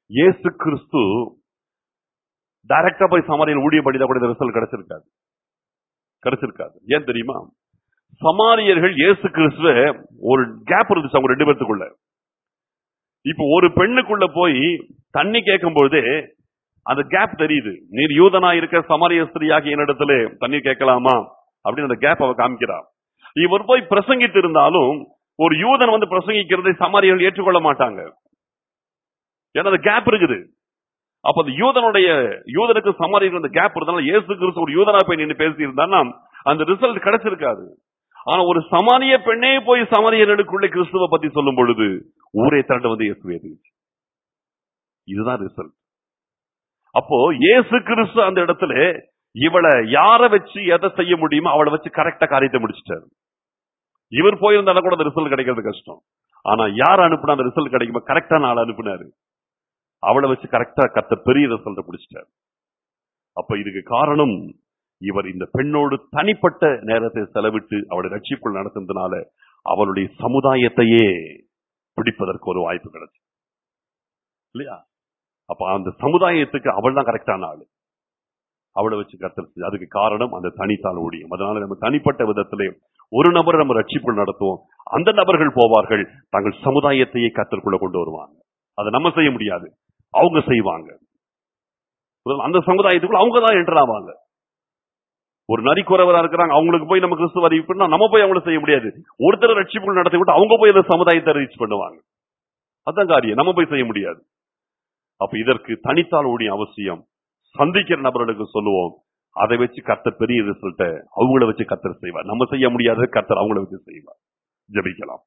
இயேசு கிறிஸ்து டைரக்டா போய் சமாரியன் ஊழியம் பண்ணிதான் கூட ரிசல்ட் கிடைச்சிருக்காது கிடைச்சிருக்காது ஏன் தெரியுமா சமாரியர்கள் இயேசு கிறிஸ்துவ ஒரு கேப் இருந்துச்சு அவங்க ரெண்டு பேர்த்துக்குள்ள இப்போ ஒரு பெண்ணுக்குள்ள போய் தண்ணி கேட்கும் பொழுது அந்த கேப் தெரியுது நீர் யூதனா இருக்க சமாரிய ஸ்திரியாகி என்னிடத்துல தண்ணீர் கேட்கலாமா அப்படின்னு அந்த கேப் அவ காமிக்கிறா இவர் போய் பிரசங்கித்து இருந்தாலும் ஒரு யூதன் வந்து பிரசங்கிக்கிறதை சமாரியர்கள் ஏற்றுக்கொள்ள மாட்டாங்க ஏன்னா அந்த கேப் இருக்குது அப்ப அந்த யூதனுடைய யூதனுக்கு சமாரியர்கள் அந்த கேப் இருந்தாலும் இயேசு கிறிஸ்து ஒரு யூதனா போய் நின்று பேசி இருந்தான்னா அந்த ரிசல்ட் கிடைச்சிருக்காது ஆனா ஒரு சமாரிய பெண்ணே போய் சமாரியர்களுக்குள்ளே கிறிஸ்துவ பத்தி சொல்லும் பொழுது ஊரே திரண்டு வந்து இயேசு ஏற்றுச்சு இதுதான் ரிசல்ட் அப்போ இயேசு கிறிஸ்து அந்த இடத்துல இவளை யார வச்சு எதை செய்ய முடியுமோ அவளை வச்சு கரெக்டா காரியத்தை முடிச்சிட்டாரு இவர் போயிருந்தாலும் கூட அந்த ரிசல்ட் கிடைக்கிறது கஷ்டம் ஆனா யார் அனுப்புனா அந்த ரிசல்ட் கிடைக்குமா கரெக்டான ஆள் அனுப்புனாரு அவளை வச்சு கரெக்டா கத்த பெரிய ரிசல்ட் பிடிச்சிட்டாரு அப்ப இதுக்கு காரணம் இவர் இந்த பெண்ணோடு தனிப்பட்ட நேரத்தை செலவிட்டு அவளை ரட்சிப்புள் நடத்துனதுனால அவளுடைய சமுதாயத்தையே பிடிப்பதற்கு ஒரு வாய்ப்பு கிடைச்சு இல்லையா அப்ப அந்த சமுதாயத்துக்கு அவள் தான் கரெக்டான ஆளு அவளை வச்சு கத்தல் அதுக்கு காரணம் அந்த தனித்தால் ஊழியம் அதனால நம்ம தனிப்பட்ட விதத்திலே ஒரு நபரை நம்ம ரட்சிப்புள் நடத்துவோம் அந்த நபர்கள் போவார்கள் தங்கள் சமுதாயத்தையே கத்தற்குள்ள கொண்டு வருவாங்க அதை நம்ம செய்ய முடியாது அவங்க செய்வாங்க அந்த சமுதாயத்துக்குள்ள அவங்க தான் என்டர் ஆவாங்க ஒரு நரிக்குறவரா இருக்கிறாங்க அவங்களுக்கு போய் நம்ம கிறிஸ்துவ அறிவிப்புனா நம்ம போய் அவங்கள செய்ய முடியாது ஒருத்தர் ரட்சிப்புகள் நடத்தி விட்டு அவங்க போய் அந்த சமுதாயத்தை ரீச் பண்ணுவாங்க அதான் காரியம் நம்ம போய் செய்ய முடியாது அப்ப இதற்கு தனித்தால் ஊழிய அவசியம் சந்திக்கிற நபர்களுக்கு சொல்லுவோம் அதை வச்சு கத்தர் பெரிய ரிசல்ட்ட அவங்கள வச்சு கத்தர் செய்வார் நம்ம செய்ய முடியாத கத்தர் அவங்கள வச்சு செய்வார் ஜபிக்கலாம்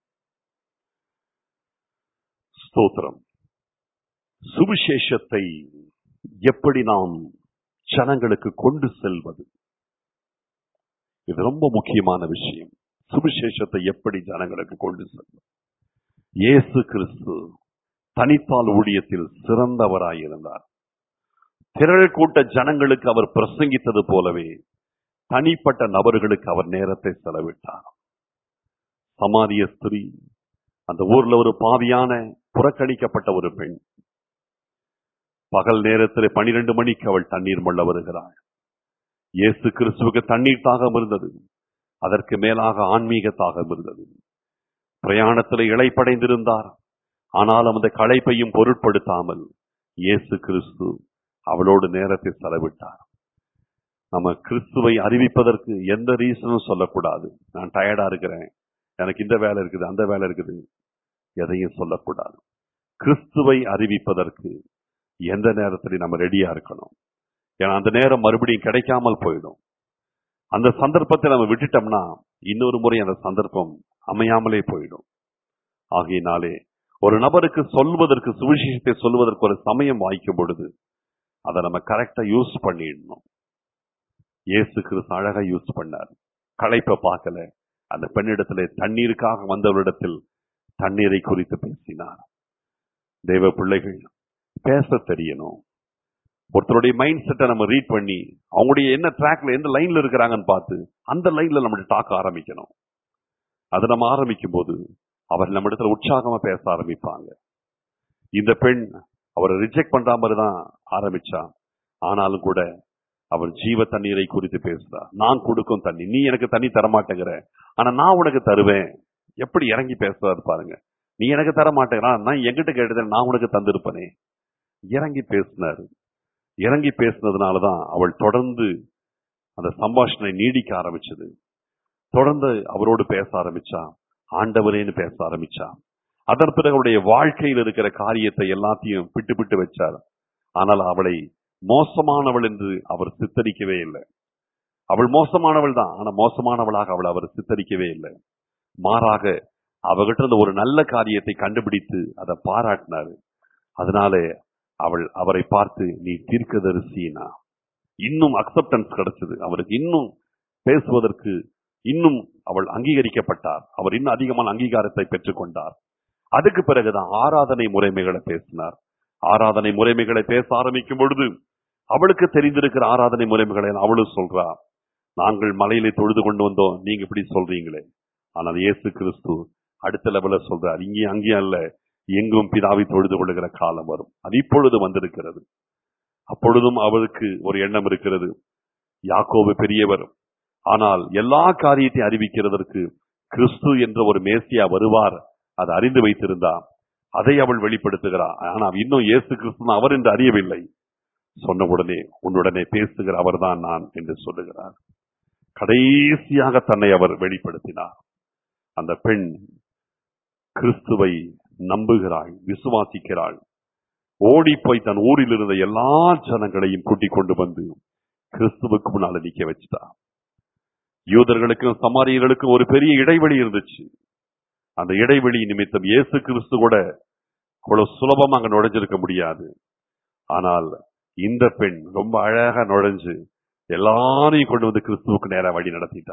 ஸ்தோத்திரம் சுவிசேஷத்தை எப்படி நாம் ஜனங்களுக்கு கொண்டு செல்வது இது ரொம்ப முக்கியமான விஷயம் சுவிசேஷத்தை எப்படி ஜனங்களுக்கு கொண்டு செல்வது இயேசு கிறிஸ்து தனிப்பால் ஊழியத்தில் சிறந்தவராயிருந்தார் திரள் கூட்ட ஜனங்களுக்கு அவர் பிரசங்கித்தது போலவே தனிப்பட்ட நபர்களுக்கு அவர் நேரத்தை செலவிட்டார் சமாரிய ஸ்திரீ அந்த ஊர்ல ஒரு பாவியான புறக்கணிக்கப்பட்ட ஒரு பெண் பகல் நேரத்தில் பனிரெண்டு மணிக்கு அவள் தண்ணீர் மொள்ள வருகிறாள் இயேசு கிறிஸ்துவுக்கு தண்ணீர் தாகம் இருந்தது அதற்கு மேலாக ஆன்மீக தாகம் இருந்தது பிரயாணத்தில் இழைப்படைந்திருந்தார் ஆனாலும் அந்த களைப்பையும் பொருட்படுத்தாமல் இயேசு கிறிஸ்து அவளோடு நேரத்தை செலவிட்டார் நம்ம கிறிஸ்துவை அறிவிப்பதற்கு எந்த ரீசனும் சொல்லக்கூடாது நான் டயர்டா இருக்கிறேன் எனக்கு இந்த வேலை இருக்குது அந்த வேலை இருக்குது எதையும் சொல்லக்கூடாது கிறிஸ்துவை அறிவிப்பதற்கு எந்த நேரத்திலையும் நம்ம ரெடியா இருக்கணும் ஏன்னா அந்த நேரம் மறுபடியும் கிடைக்காமல் போயிடும் அந்த சந்தர்ப்பத்தை நம்ம விட்டுட்டோம்னா இன்னொரு முறை அந்த சந்தர்ப்பம் அமையாமலே போயிடும் ஆகையினாலே ஒரு நபருக்கு சொல்வதற்கு சுவிசேஷத்தை சொல்வதற்கு ஒரு சமயம் வாய்க்கும் பொழுது அதை நம்ம கரெக்டா யூஸ் பண்ணிடணும் இயேசு கிறிஸ்து அழகா யூஸ் பண்ணார் களைப்ப பார்க்கல அந்த பெண்ணிடத்துல தண்ணீருக்காக வந்தவரிடத்தில் தண்ணீரை குறித்து பேசினார் தெய்வ பிள்ளைகள் பேச தெரியணும் ஒருத்தருடைய மைண்ட் செட்டை நம்ம ரீட் பண்ணி அவங்களுடைய என்ன ட்ராக்ல எந்த லைன்ல இருக்கிறாங்கன்னு பார்த்து அந்த லைன்ல நம்ம டாக்க ஆரம்பிக்கணும் அதை நம்ம ஆரம்பிக்கும் போது அவர் நம்ம இடத்துல உற்சாகமா பேச ஆரம்பிப்பாங்க இந்த பெண் அவரை ரிஜெக்ட் பண்ற மாதிரி தான் ஆரம்பிச்சா ஆனாலும் கூட அவர் ஜீவ தண்ணீரை குறித்து பேசுறார் நான் கொடுக்கும் தண்ணி நீ எனக்கு தண்ணி தரமாட்டேங்கிற ஆனா நான் உனக்கு தருவேன் எப்படி இறங்கி பேசுறாரு பாருங்க நீ எனக்கு தர மாட்டேங்கிறா நான் எங்கிட்ட கேட்டது நான் உனக்கு தந்திருப்பனே இறங்கி பேசினாரு இறங்கி பேசினதுனாலதான் அவள் தொடர்ந்து அந்த சம்பாஷணை நீடிக்க ஆரம்பிச்சது தொடர்ந்து அவரோடு பேச ஆரம்பிச்சா ஆண்டவரேன்னு பேச ஆரம்பிச்சா அதன் பிறகு அவருடைய வாழ்க்கையில் இருக்கிற காரியத்தை எல்லாத்தையும் பிட்டு பிட்டு வச்சார் ஆனால் அவளை மோசமானவள் என்று அவர் சித்தரிக்கவே இல்லை அவள் மோசமானவள் தான் ஆனா மோசமானவளாக அவள் அவர் சித்தரிக்கவே இல்லை மாறாக அவகிட்ட இருந்த ஒரு நல்ல காரியத்தை கண்டுபிடித்து அதை பாராட்டினாரு அதனால அவள் அவரை பார்த்து நீ தீர்க்கதரிசினா இன்னும் அக்செப்டன்ஸ் கிடைச்சது அவருக்கு இன்னும் பேசுவதற்கு இன்னும் அவள் அங்கீகரிக்கப்பட்டார் அவர் இன்னும் அதிகமான அங்கீகாரத்தை பெற்றுக்கொண்டார் அதுக்கு பிறகுதான் ஆராதனை முறைமைகளை பேசினார் ஆராதனை முறைமைகளை பேச ஆரம்பிக்கும் பொழுது அவளுக்கு தெரிந்திருக்கிற ஆராதனை முறைமைகளை அவளும் சொல்றா நாங்கள் மலையிலே தொழுது கொண்டு வந்தோம் நீங்க இப்படி சொல்றீங்களே ஆனால் இயேசு கிறிஸ்து அடுத்த லெவல சொல்றார் இங்கேயும் அங்கேயும் அல்ல எங்கும் பிதாவை தொழுது கொள்ளுகிற காலம் வரும் அது இப்பொழுது வந்திருக்கிறது அப்பொழுதும் அவருக்கு ஒரு எண்ணம் இருக்கிறது யாக்கோபு பெரியவர் ஆனால் எல்லா காரியத்தையும் அறிவிக்கிறதற்கு கிறிஸ்து என்ற ஒரு மேசியா வருவார் அதை அறிந்து வைத்திருந்தா அதை அவள் வெளிப்படுத்துகிறார் ஆனால் இன்னும் இயேசு கிறிஸ்து அவர் என்று அறியவில்லை சொன்ன உடனே உன்னுடனே பேசுகிற அவர்தான் நான் என்று சொல்லுகிறார் கடைசியாக தன்னை அவர் வெளிப்படுத்தினார் அந்த பெண் கிறிஸ்துவை நம்புகிறாள் விசுவாசிக்கிறாள் ஓடி போய் தன் ஊரில் இருந்த எல்லா ஜனங்களையும் கூட்டிக் கொண்டு வந்து கிறிஸ்துவுக்கு முன்னால நிக்க வச்சுட்டா யூதர்களுக்கும் சமாரியர்களுக்கும் ஒரு பெரிய இடைவெளி இருந்துச்சு அந்த இடைவெளி நிமித்தம் இயேசு கிறிஸ்து கூட அவ்வளவு சுலபமா அங்க நுழைஞ்சிருக்க முடியாது ஆனால் இந்த பெண் ரொம்ப அழகா நுழைஞ்சு எல்லாரையும் கொண்டு வந்து கிறிஸ்துவுக்கு நேரா வழி நடத்திட்டா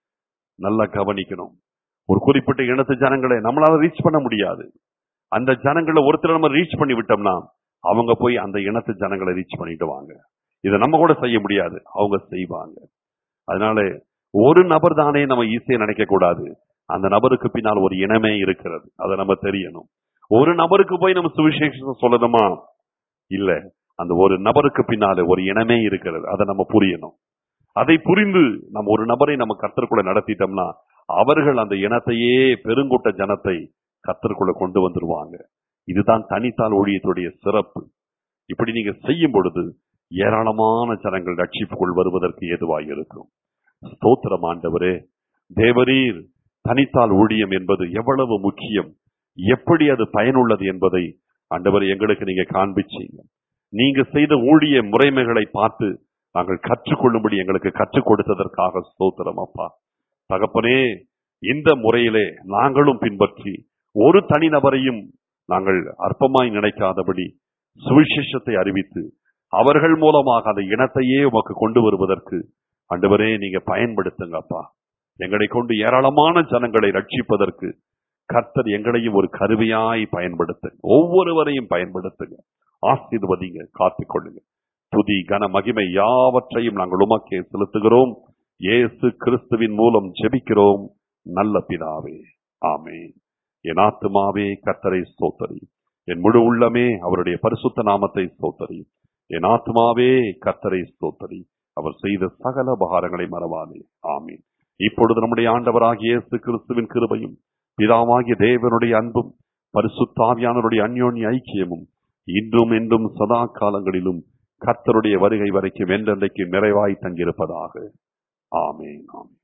நல்லா கவனிக்கணும் ஒரு குறிப்பிட்ட இனத்து ஜனங்களை நம்மளால ரீச் பண்ண முடியாது அந்த ஜனங்களை ஒருத்தர் நம்ம ரீச் பண்ணி விட்டோம்னா அவங்க போய் அந்த இனத்து ஜனங்களை ரீச் பண்ணிட்டு வாங்க இதை நம்ம கூட செய்ய முடியாது அவங்க செய்வாங்க அதனால ஒரு நபர் தானே நம்ம ஈஸியா நினைக்க கூடாது அந்த நபருக்கு பின்னால் ஒரு இனமே இருக்கிறது அதை நம்ம தெரியணும் ஒரு நபருக்கு போய் நம்ம சுவிசேஷம் சொல்லணுமா இல்ல அந்த ஒரு நபருக்கு பின்னால ஒரு இனமே இருக்கிறது அதை நம்ம புரியணும் அதை புரிந்து நம்ம ஒரு நபரை நம்ம கத்தருக்குள்ள நடத்திட்டோம்னா அவர்கள் அந்த இனத்தையே பெருங்கூட்ட ஜனத்தை கத்தருக்குள்ள கொண்டு வந்துருவாங்க இதுதான் தனித்தால் ஊழியத்துடைய சிறப்பு இப்படி நீங்க செய்யும் பொழுது ஏராளமான ஜனங்கள் ரட்சிப்புக்குள் வருவதற்கு ஏதுவாக இருக்கும் ஸ்தோத்திரம் ஆண்டவரே தேவரீர் தனித்தால் ஊழியம் என்பது எவ்வளவு முக்கியம் எப்படி அது பயனுள்ளது என்பதை ஆண்டவர் எங்களுக்கு நீங்க காண்பிச்சீங்க நீங்க செய்த ஊழிய முறைமைகளை பார்த்து நாங்கள் கற்றுக்கொள்ளும்படி எங்களுக்கு கற்றுக் கொடுத்ததற்காக ஸ்தோத்திரம் அப்பா தகப்பனே இந்த முறையிலே நாங்களும் பின்பற்றி ஒரு தனிநபரையும் நாங்கள் அற்பமாய் நினைக்காதபடி சுவிசேஷத்தை அறிவித்து அவர்கள் மூலமாக அந்த இனத்தையே உமக்கு கொண்டு வருவதற்கு ஆண்டவரே நீங்க பயன்படுத்துங்க அப்பா எங்களை கொண்டு ஏராளமான ஜனங்களை ரட்சிப்பதற்கு கர்த்தர் எங்களையும் ஒரு கருவியாய் பயன்படுத்துங்க ஒவ்வொருவரையும் பயன்படுத்துங்க ஆசீர்வதிங்க காத்துக்கொள்ளுங்க துதி கன மகிமை யாவற்றையும் நாங்கள் உமக்கே செலுத்துகிறோம் இயேசு கிறிஸ்துவின் மூலம் ஜெபிக்கிறோம் நல்ல பிதாவே ஆமென் என் ஆத்துமாவே கர்த்தரை ஸ்தோத்தரி என் முழு உள்ளமே அவருடைய பரிசுத்த நாமத்தை ஸ்தோத்தரி என் ஆத்துமாவே கர்த்தரை ஸ்தோத்தரி அவர் செய்த சகல உபகாரங்களை மறவாதே ஆமீன் இப்பொழுது நம்முடைய ஆண்டவராகிய இயேசு கிறிஸ்துவின் கிருபையும் பிதாவாகிய தேவனுடைய அன்பும் பரிசுத்தாவியானவருடைய அந்யோன்ய ஐக்கியமும் இன்றும் என்றும் சதா காலங்களிலும் கர்த்தருடைய வருகை வரைக்கும் என்றென்றைக்கு நிறைவாய் தங்கியிருப்பதாக ஆமேன் ஆமேன்